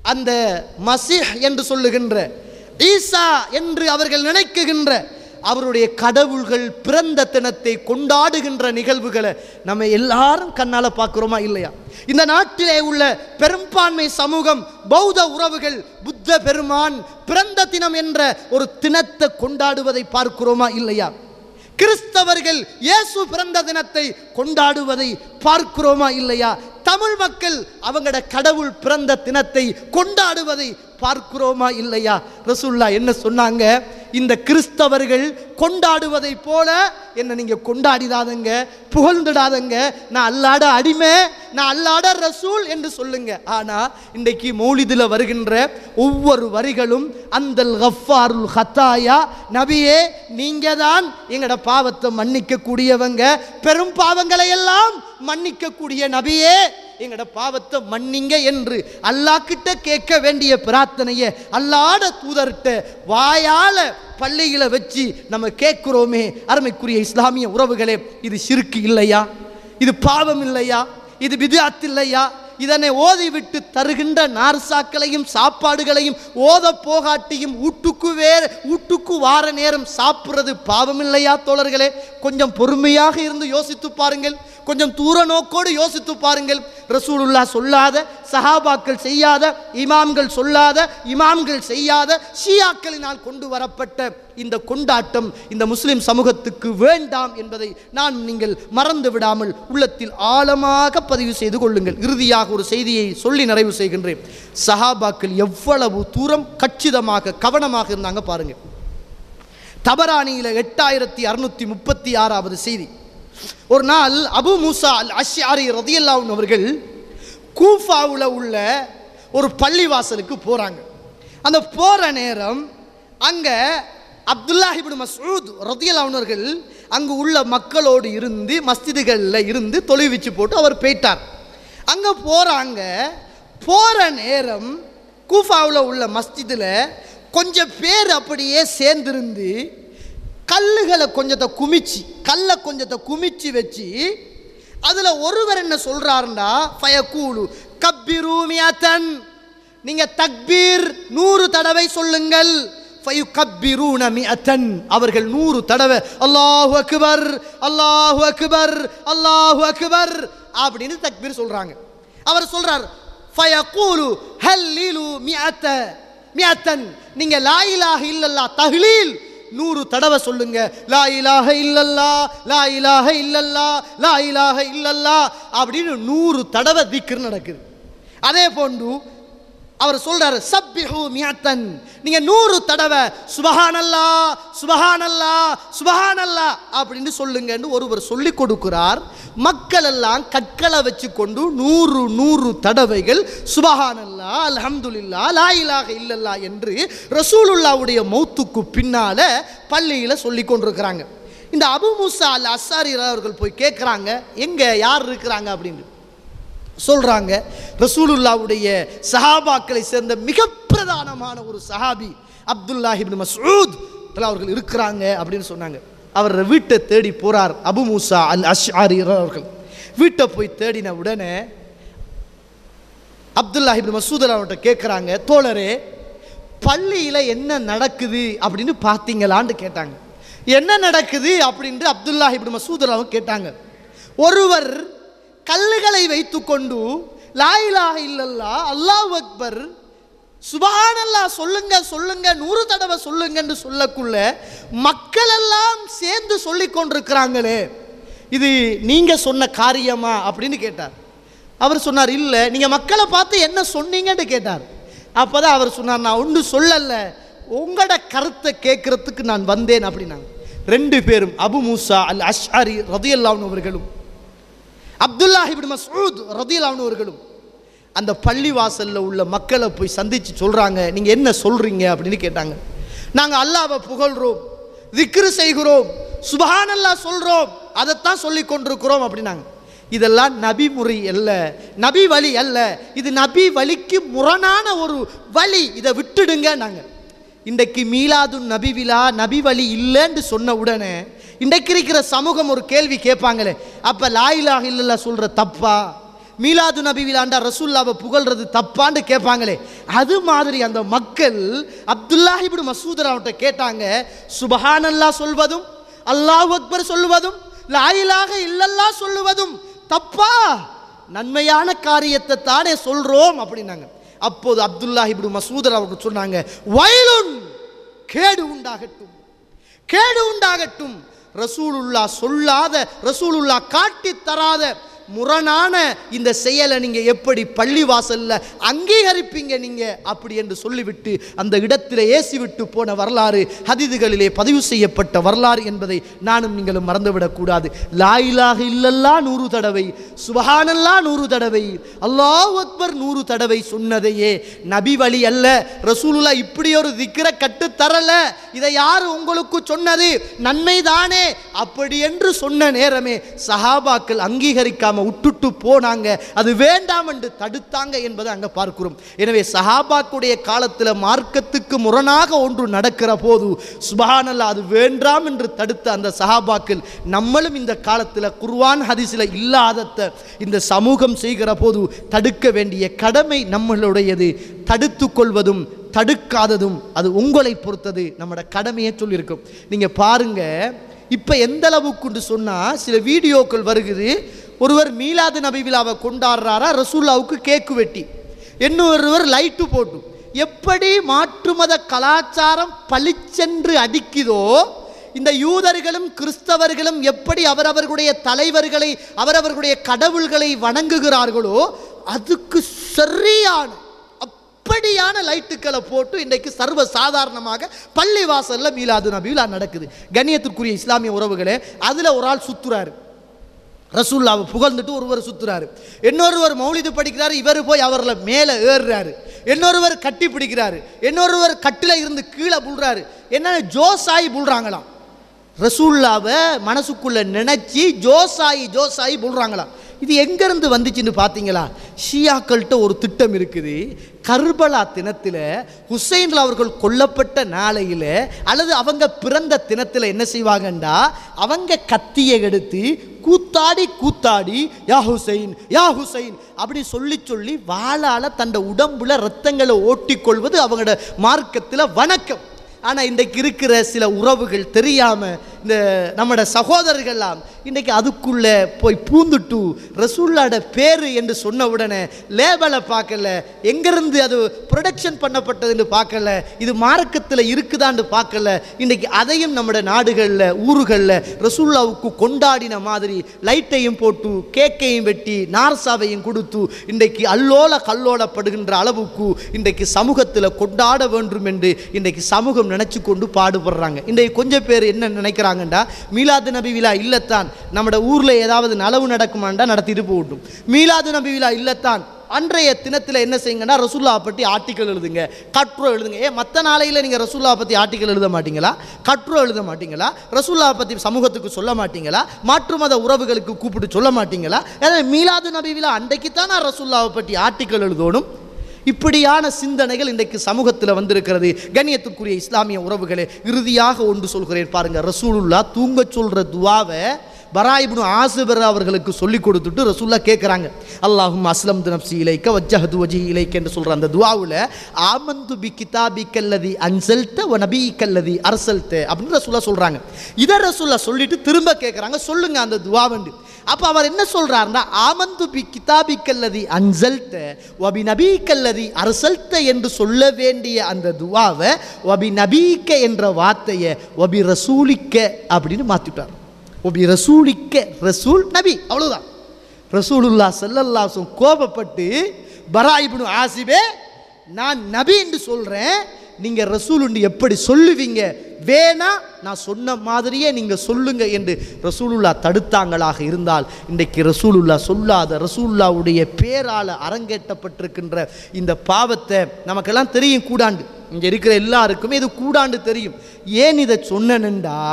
அந்த மசீஹ் என்று சொல்லுகின்ற ஈசா என்று அவர்கள் நினைக்குகின்ற அவருடைய கடவுள்கள் பிறந்த தினத்தை கொண்டாடுகின்ற நிகழ்வுகளை நம்ம எல்லாரும் கண்ணால பார்க்கிறோமா இல்லையா இந்த நாட்டிலே உள்ள பெரும்பான்மை சமூகம் பௌத்த உறவுகள் புத்த பெருமான் பிறந்த தினம் என்ற ஒரு தினத்தை கொண்டாடுவதை பார்க்கிறோமா இல்லையா கிறிஸ்தவர்கள் இயேசு பிறந்த தினத்தை கொண்டாடுவதை பார்க்கிறோமா இல்லையா தமிழ் மக்கள் அவங்களோட கடவுள் பிறந்த தினத்தை கொண்டாடுவதை பார்க்கிறோமா இல்லையா ரசூல்லா என்ன சொன்னாங்க இந்த கிறிஸ்தவர்கள் கொண்டாடுவதை போல என்ன நீங்க கொண்டாடிடாதங்க புகழ்ந்துடாதங்க நான் அல்லாட அடிமை நான் அல்லாட ரசூல் என்று சொல்லுங்க ஆனா இன்றைக்கு மௌலிதில் வருகின்ற ஒவ்வொரு வரிகளும் அந்தல் கஃபாருல் ஹத்தாயா நபியே நீங்க தான் எங்களோட பாவத்தை மன்னிக்க கூடியவங்க பெரும் பாவங்களை எல்லாம் மன்னிக்க கூடிய நபியே எங்களோட பாவத்தை மன்னிங்க என்று அல்லாஹ் கிட்ட கேட்க வேண்டிய பிரார்த்தனையை அல்லாட தூதர்கிட்ட வாயால பள்ளிகளை வச்சு நம்ம கேட்கிறோமே அருமைக்குரிய இஸ்லாமிய உறவுகளே இது சிறுக்கு இல்லையா இது பாவம் இல்லையா இது பிதாத் இல்லையா இதனை ஓதிவிட்டு தருகின்ற நார்சாக்களையும் சாப்பாடுகளையும் ஓத போகாட்டியும் ஊட்டுக்கு வேற ஊட்டுக்கு வார நேரம் சாப்பிட்றது பாவம் இல்லையா தோழர்களே கொஞ்சம் பொறுமையாக இருந்து யோசித்து பாருங்கள் கொஞ்சம் தூர நோக்கோடு யோசித்து பாருங்கள் ரசூலுல்லா சொல்லாத சஹாபாக்கள் செய்யாத இமாம்கள் சொல்லாத இமாம்கள் செய்யாத ஷியாக்களினால் கொண்டு வரப்பட்ட இந்த கொண்டாட்டம் இந்த முஸ்லிம் சமூகத்துக்கு வேண்டாம் என்பதை நான் நீங்கள் மறந்து விடாமல் உள்ளத்தில் ஆழமாக பதிவு செய்து கொள்ளுங்கள் இறுதியாக ஒரு செய்தியை சொல்லி நிறைவு செய்கின்றேன் சஹாபாக்கள் எவ்வளவு தூரம் கச்சிதமாக கவனமாக இருந்தாங்க பாருங்க தபரானியில எட்டாயிரத்தி அறுநூத்தி முப்பத்தி ஆறாவது செய்தி ஒரு நாள் அபு மூசா அல் அஷ்யாரி ரதியல்லாவுன் அவர்கள் கூஃபாவில் உள்ள ஒரு பள்ளிவாசலுக்கு போகிறாங்க அந்த போகிற நேரம் அங்கே அப்துல்லாஹிபின் மசூத் ரதியல்லாவுன் அவர்கள் அங்கு உள்ள மக்களோடு இருந்து மஸ்ஜிதுகளில் இருந்து தொலைவிச்சு போட்டு அவர் போயிட்டார் அங்கே போகிறாங்க போகிற நேரம் கூஃபாவில் உள்ள மஸ்ஜிதில் கொஞ்சம் பேர் அப்படியே சேர்ந்திருந்து கல்லுகளை கொஞ்சத்தை குமிச்சு கல்லை கொஞ்சத்தை குமிச்சு வச்சு அதில் ஒருவர் என்ன சொல்கிறாருண்டா ஃபயக்கூலு கப்பிரு மியத்தன் நீங்கள் தக்பீர் நூறு தடவை சொல்லுங்கள் ஃபயு கப்பிரூன மியத்தன் அவர்கள் நூறு தடவை அல்லாஹு அக்பர் அல்லாஹு அக்பர் அல்லாஹு அக்பர் அப்படின்னு தக்பீர் சொல்கிறாங்க அவர் சொல்கிறார் ஃபயக்கூலு ஹல்லிலு மியத்த மியத்தன் நீங்கள் லா இலாஹ இல்லல்லா தஹ்லீல் நூறு தடவை சொல்லுங்க லா இலாஹ இல்லல்லா லா இலாஹ இல்லல்லா லா இலாஹ இல்லல்லா அப்படின்னு நூறு தடவை திக்ர் நடக்குது அதே போன்று அவர் சொல்றாரு சப்பிஹு மியத்தன் நீங்க நூறு தடவை சுபஹானல்லா சுபஹானல்லா சுபஹானல்லா அப்படின்னு சொல்லுங்கன்னு ஒருவர் சொல்லி கொடுக்கிறார் மக்கள் எல்லாம் கற்களை வச்சு கொண்டு நூறு நூறு தடவைகள் சுபஹானல்லா அல்ஹம்துலில்லா லா இலாஹ இல்லல்லா என்று ரசூலுல்லாவுடைய மௌத்துக்கு பின்னால பள்ளியில சொல்லி கொண்டிருக்கிறாங்க இந்த அபு மூசா அல் அசாரி அவர்கள் போய் கேட்குறாங்க எங்க யார் இருக்கிறாங்க அப்படின்னு சொல்றாங்க ரசூலுல்லாவுடைய சஹாபாக்களை சேர்ந்த மிக பிரதானமான ஒரு சஹாபி அப்துல்லாஹிபின் மசூத் அவர்கள் இருக்கிறாங்க அப்படின்னு சொன்னாங்க அவர் வீட்டை தேடி போறார் அபு மூசா அல் அஷ்ஆரி அவர்கள் வீட்டை போய் தேடின உடனே அப்துல்லாஹிபின் மசூத் அவர்கிட்ட கேட்குறாங்க தோழரே பள்ளியில் என்ன நடக்குது அப்படின்னு பார்த்தீங்களான்னு கேட்டாங்க என்ன நடக்குது அப்படின்ட்டு அப்துல்லாஹிபின் மசூத் அவங்க கேட்டாங்க ஒருவர் கல்லுகளை வைத்துக்கொண்டு லாயிலாக இல்லல்லா அல்லாஹ் அக்பர் சுபஹானல்லா சொல்லுங்க சொல்லுங்க நூறு தடவை சொல்லுங்கன்னு சொல்லக்குள்ள மக்கள் எல்லாம் சேர்ந்து சொல்லி கொண்டிருக்கிறாங்களே இது நீங்க சொன்ன காரியமா அப்படின்னு கேட்டார் அவர் சொன்னார் இல்லை நீங்க மக்களை பார்த்து என்ன சொன்னீங்கன்னு கேட்டார் அப்பதான் அவர் சொன்னார் நான் ஒன்று சொல்லல உங்களோட கருத்தை கேட்கறதுக்கு நான் வந்தேன் அப்படின்னாங்க ரெண்டு பேரும் அபு மூசா அல் அஷ்அரி ரதியல்லான் அவர்களும் அப்துல்லாஹிபின் மசூத் ரதியல்லான் அவர்களும் அந்த பள்ளி வாசல்ல உள்ள மக்களை போய் சந்திச்சு சொல்றாங்க நீங்க என்ன சொல்றீங்க அப்படின்னு கேட்டாங்க நாங்க அல்லாவை புகழ்றோம் திக்ரு செய்கிறோம் சுபஹானல்லா சொல்றோம் அதைத்தான் சொல்லி கொண்டிருக்கிறோம் அப்படின்னாங்க இதெல்லாம் நபி முறை அல்ல நபி வழி அல்ல இது நபி வழிக்கு முரணான ஒரு வழி இதை விட்டுடுங்க நாங்கள் இன்றைக்கு மீலாது நபி விழா நபி வழி இல்லைன்னு சொன்ன உடனே இன்றைக்கு இருக்கிற சமூகம் ஒரு கேள்வி கேட்பாங்களே அப்போ லாயிலாக இல்லல்லா சொல்கிற தப்பா மீலாது நபி விழாண்டா ரசூல்லாவை புகழ்றது தப்பான்னு கேட்பாங்களே அது மாதிரி அந்த மக்கள் அப்துல்லாஹிபின் மசூதர் அவர்கிட்ட கேட்டாங்க சுபஹானல்லா சொல்வதும் அல்லாஹ் அக்பர் சொல்லுவதும் லாயிலாக இல்லல்லா சொல்லுவதும் தப்பா நன்மையான காரியத்தை தானே சொல்றோம் அப்படின்னாங்க அப்போது அப்துல்லாஹிபின் மசூதர் அவர்கள் சொன்னாங்க வயலுன் கேடு உண்டாகட்டும் கேடு உண்டாகட்டும் ரசூலுல்லா சொல்லாத ரசூலுல்லா காட்டி தராத முரணான இந்த செயலை நீங்க எப்படி பள்ளிவாசல்ல அங்கீகரிப்பீங்க நீங்க அப்படி என்று சொல்லிவிட்டு அந்த இடத்திலே ஏசி விட்டு போன வரலாறு ஹதீதுகளிலே பதிவு செய்யப்பட்ட வரலாறு என்பதை நானும் நீங்களும் மறந்துவிடக் கூடாது லாயிலாக இல்லல்லா நூறு தடவை சுபஹானல்லா நூறு தடவை அல்லாஹ் அக்பர் நூறு தடவை சொன்னதையே நபி வழி அல்ல ரசூலுல்லா இப்படி ஒரு திக்கிற கட்டு தரல இதை யார் உங்களுக்கு சொன்னது நன்மை தானே அப்படி என்று சொன்ன நேரமே சஹாபாக்கள் அங்கீகரிக்காம விட்டுட்டு போனாங்க அது வேண்டாம் என்று தடுத்தாங்க என்பதை அங்க பார்க்கிறோம் எனவே சஹாபாக்குடைய காலத்தில் மார்க்கத்துக்கு முரணாக ஒன்று நடக்கிற போது சுபஹானல்லா அது வேண்டாம் என்று தடுத்த அந்த சஹாபாக்கள் நம்மளும் இந்த காலத்தில் குர்வான் ஹதீஸில் இல்லாதத இந்த சமூகம் செய்கிற போது தடுக்க வேண்டிய கடமை நம்மளுடையது தடுத்து கொள்வதும் தடுக்காததும் அது உங்களை பொறுத்தது நம்மளோட கடமையை சொல்லியிருக்கும் நீங்கள் பாருங்க இப்போ எந்த அளவுக்குன்னு சொன்னால் சில வீடியோக்கள் வருகுது ஒருவர் மீலாது நபி விழாவை கொண்டாடுறாரா ரசூல்லாவுக்கு கேக்கு வெட்டி இன்னொருவர் லைட்டு போட்டு எப்படி மாற்று மத கலாச்சாரம் பளிச்சென்று அடிக்குதோ இந்த யூதர்களும் கிறிஸ்தவர்களும் எப்படி அவரவர்களுடைய தலைவர்களை அவரவர்களுடைய கடவுள்களை வணங்குகிறார்களோ அதுக்கு சரியான அப்படியான லைட்டுக்களை போட்டு இன்றைக்கு சர்வ சாதாரணமாக பள்ளி வாசல்ல மீலாது நபி விழா நடக்குது கண்ணியத்திற்குரிய இஸ்லாமிய உறவுகளே அதில் ஒரு ஆள் சுத்துறாரு ரசூல்லாவை புகழ்ந்துட்டு ஒருவர் சுத்துறாரு இன்னொருவர் மௌலிது படிக்கிறாரு இவர் போய் அவரில் மேலே ஏறுறாரு இன்னொருவர் கட்டி பிடிக்கிறாரு இன்னொருவர் கட்டில இருந்து கீழே புல்றாரு என்ன ஜோசாயி புல்றாங்களாம் ரசூல்லாவை மனசுக்குள்ள நினைச்சு ஜோசாயி ஜோசாயி புல்றாங்களாம் இது எங்கேருந்து வந்துச்சுன்னு பார்த்தீங்களா ஷியாக்கள்கிட்ட ஒரு திட்டம் இருக்குது கர்பலா தினத்தில் ஹுசைன் அவர்கள் கொல்லப்பட்ட நாளையில் அல்லது அவங்க பிறந்த தினத்தில் என்ன செய்வாங்கண்டா அவங்க கத்தியை எடுத்து கூத்தாடி கூத்தாடி யா ஹுசைன் யா ஹுசைன் அப்படி சொல்லி சொல்லி வாளால் தண்ட உடம்புல ரத்தங்களை ஓட்டிக்கொள்வது அவங்களோட மார்க்கத்தில் வணக்கம் ஆனால் இன்றைக்கு இருக்கிற சில உறவுகள் தெரியாமல் இந்த நம்மட சகோதரர்கள்லாம் இன்றைக்கி அதுக்குள்ளே போய் பூந்துட்டு ரசூல்லாட பேர் என்று சொன்ன உடனே லேபலை பார்க்கல எங்கேருந்து அது ப்ரொடக்ஷன் பண்ணப்பட்டதுன்னு பார்க்கல இது மார்க்கத்தில் இருக்குதான்னு பார்க்கல இன்றைக்கி அதையும் நம்மட நாடுகளில் ஊர்களில் ரசூல்லாவுக்கு கொண்டாடின மாதிரி லைட்டையும் போட்டு கேக்கையும் வெட்டி நார்சாவையும் கொடுத்து இன்றைக்கு அல்லோல கல்லோலப்படுகின்ற அளவுக்கு இன்றைக்கு சமூகத்தில் கொண்டாட வேண்டும் என்று இன்றைக்கு சமூகம் நினச்சி கொண்டு பாடுபடுறாங்க இன்றைக்கு கொஞ்சம் பேர் என்ன நினைக்கிறாங்கண்டா மீலாது நபி விழா இல்லத்தான் நம்மட ஊரில் ஏதாவது நலவு நடக்குமாண்டா நடத்திட்டு போகட்டும் மீலாது நபி விழா இல்லத்தான் அன்றைய தினத்தில் என்ன செய்யுங்கன்னா ரசூல்லா பற்றி ஆர்டிக்கல் எழுதுங்க கட்டுரை எழுதுங்க ஏ மற்ற நாளையில் நீங்கள் ரசூல்லா பற்றி ஆர்டிக்கல் எழுத மாட்டீங்களா கட்டுரை எழுத மாட்டீங்களா ரசூல்லா பற்றி சமூகத்துக்கு சொல்ல மாட்டீங்களா மாற்று மத உறவுகளுக்கு கூப்பிட்டு சொல்ல மாட்டீங்களா ஏன்னா மீலாது நபி விழா அன்றைக்கு தான் நான் ரசூல்லாவை பற்றி ஆர்டிக்கல் எழுதணும் இப்படியான சிந்தனைகள் இன்றைக்கு சமூகத்தில் வந்திருக்கிறது கண்ணியத்துக்குரிய இஸ்லாமிய உறவுகளே இறுதியாக ஒன்று சொல்கிறேன் பாருங்க ரசூலுல்லா தூங்க சொல்ற துவாவை பராயிபுனு ஆசிபர் அவர்களுக்கு சொல்லி கொடுத்துட்டு ரசூல்லா கேட்குறாங்க அல்லாஹும் அஸ்லம் நப்சி இலைக்க வஜ்ஜஹது வஜி இலைக்க என்று சொல்கிற அந்த துவாவில் ஆமந்து பி கிதாபி கல்லதி அன்சல்த்த வ நபி கல்லதி அரசல்த்த அப்படின்னு ரசூல்லா சொல்கிறாங்க இதை ரசூல்லா சொல்லிட்டு திரும்ப கேட்குறாங்க சொல்லுங்க அந்த துவாவண்டு அப்போ அவர் என்ன சொல்றாருன்னா ஆமந்து பி கிதாபி கல்லதி அன்சல்த்த வபி நபி கல்லதி அரசல்த்த என்று சொல்ல வேண்டிய அந்த துவாவை வபி நபீக்க என்ற வார்த்தையை வபி ரசூலிக்க அப்படின்னு மாற்றிட்டார் ஒபி ரசூலிக்க ரசூல் நபி அவ்வளவுதான் ரசூலுல்லா ஸல்லல்லாஹு கோபப்பட்டு பராயிபுனு ஆசிபே நான் நபி என்று சொல்கிறேன் நீங்கள் ரசூலுண்டு எப்படி சொல்லுவீங்க வேணா நான் சொன்ன மாதிரியே நீங்கள் சொல்லுங்க என்று ரசூலுல்லா தடுத்தாங்களாக இருந்தால் இன்றைக்கு ரசூலுல்லா சொல்லாத ரசூலுல்லாவுடைய பேரால் அரங்கேற்றப்பட்டிருக்கின்ற இந்த பாவத்தை நமக்கெல்லாம் தெரியும் கூடாண்டு இங்கே இருக்கிற எல்லாருக்குமே இது கூடாண்டு தெரியும் ஏன் இதை சொன்னேன்டா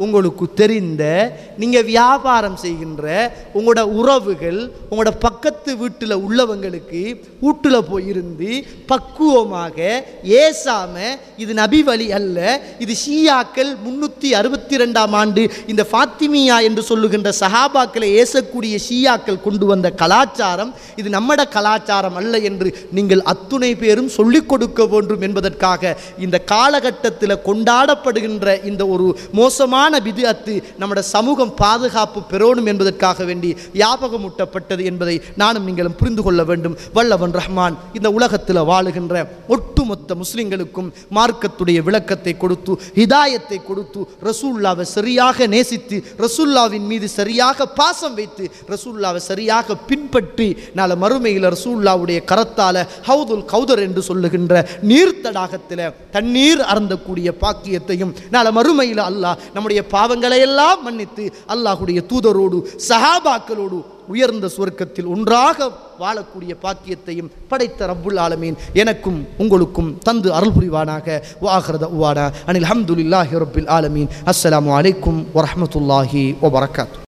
உங்களுக்கு தெரிந்த நீங்கள் வியாபாரம் செய்கின்ற உங்களோட உறவுகள் உங்களோட பக்கத்து வீட்டில் உள்ளவங்களுக்கு வீட்டில் போயிருந்து பக்குவமாக ஏசாம இது நபி வழி அல்ல இது ஷியாக்கள் முன்னூற்றி அறுபத்தி ரெண்டாம் ஆண்டு இந்த ஃபாத்திமியா என்று சொல்லுகின்ற சஹாபாக்களை ஏசக்கூடிய ஷியாக்கள் கொண்டு வந்த கலாச்சாரம் இது நம்மட கலாச்சாரம் அல்ல என்று நீங்கள் அத்துணை பேரும் சொல்லிக் கொடுக்க வேண்டும் என்பதற்காக இந்த காலகட்டத்தில் கொண்டாடப்படுகின்ற இந்த ஒரு மோசமான விதத்து நம்முடைய சமூகம் பாதுகாப்பு பெறணும் என்பதற்காக வேண்டி ஞாபகமூட்டப்பட்டது என்பதை நானும் நீங்களும் புரிந்து கொள்ள வேண்டும் வல்லவன் ரஹ்மான் இந்த உலகத்தில் வாழுகின்ற ஒட்டுமொத்த முஸ்லிம்களுக்கும் மார்க்கத்துடைய விளக்கத்தை கொடுத்து ஹிதாயத்தை கொடுத்து ரசூல்லாவை சரியாக நேசித்து ரசூல்லாவின் மீது சரியாக பாசம் வைத்து ரசூல்லாவை சரியாக பின்பற்றி நாளை மறுமையில் ரசூல்லாவுடைய கரத்தால ஹவுதுல் கௌதர் என்று சொல்லுகின்ற நீர்த்தடாகத்தில் தண்ணீர் அருந்தக்கூடிய பாக்கியத்தையும் நாளை மறுமையில் அல்லாஹ் நம்முடைய பாவங்களை எல்லாம் மன்னித்து அல்லாஹுடைய தூதரோடு சஹாபாக்களோடு உயர்ந்த சுவர்க்கத்தில் ஒன்றாக வாழக்கூடிய பாக்கியத்தையும் படைத்த ரப்புல் ஆலமீன் எனக்கும் உங்களுக்கும் தந்து அருள் புரிவானாக வாஹரத உவானா அனில் அஹமதுல்லாஹி ரப்பில் ஆலமீன் அஸ்ஸலாமு அலைக்கும் வரஹ்மத்துல்லாஹி வபரகாத்து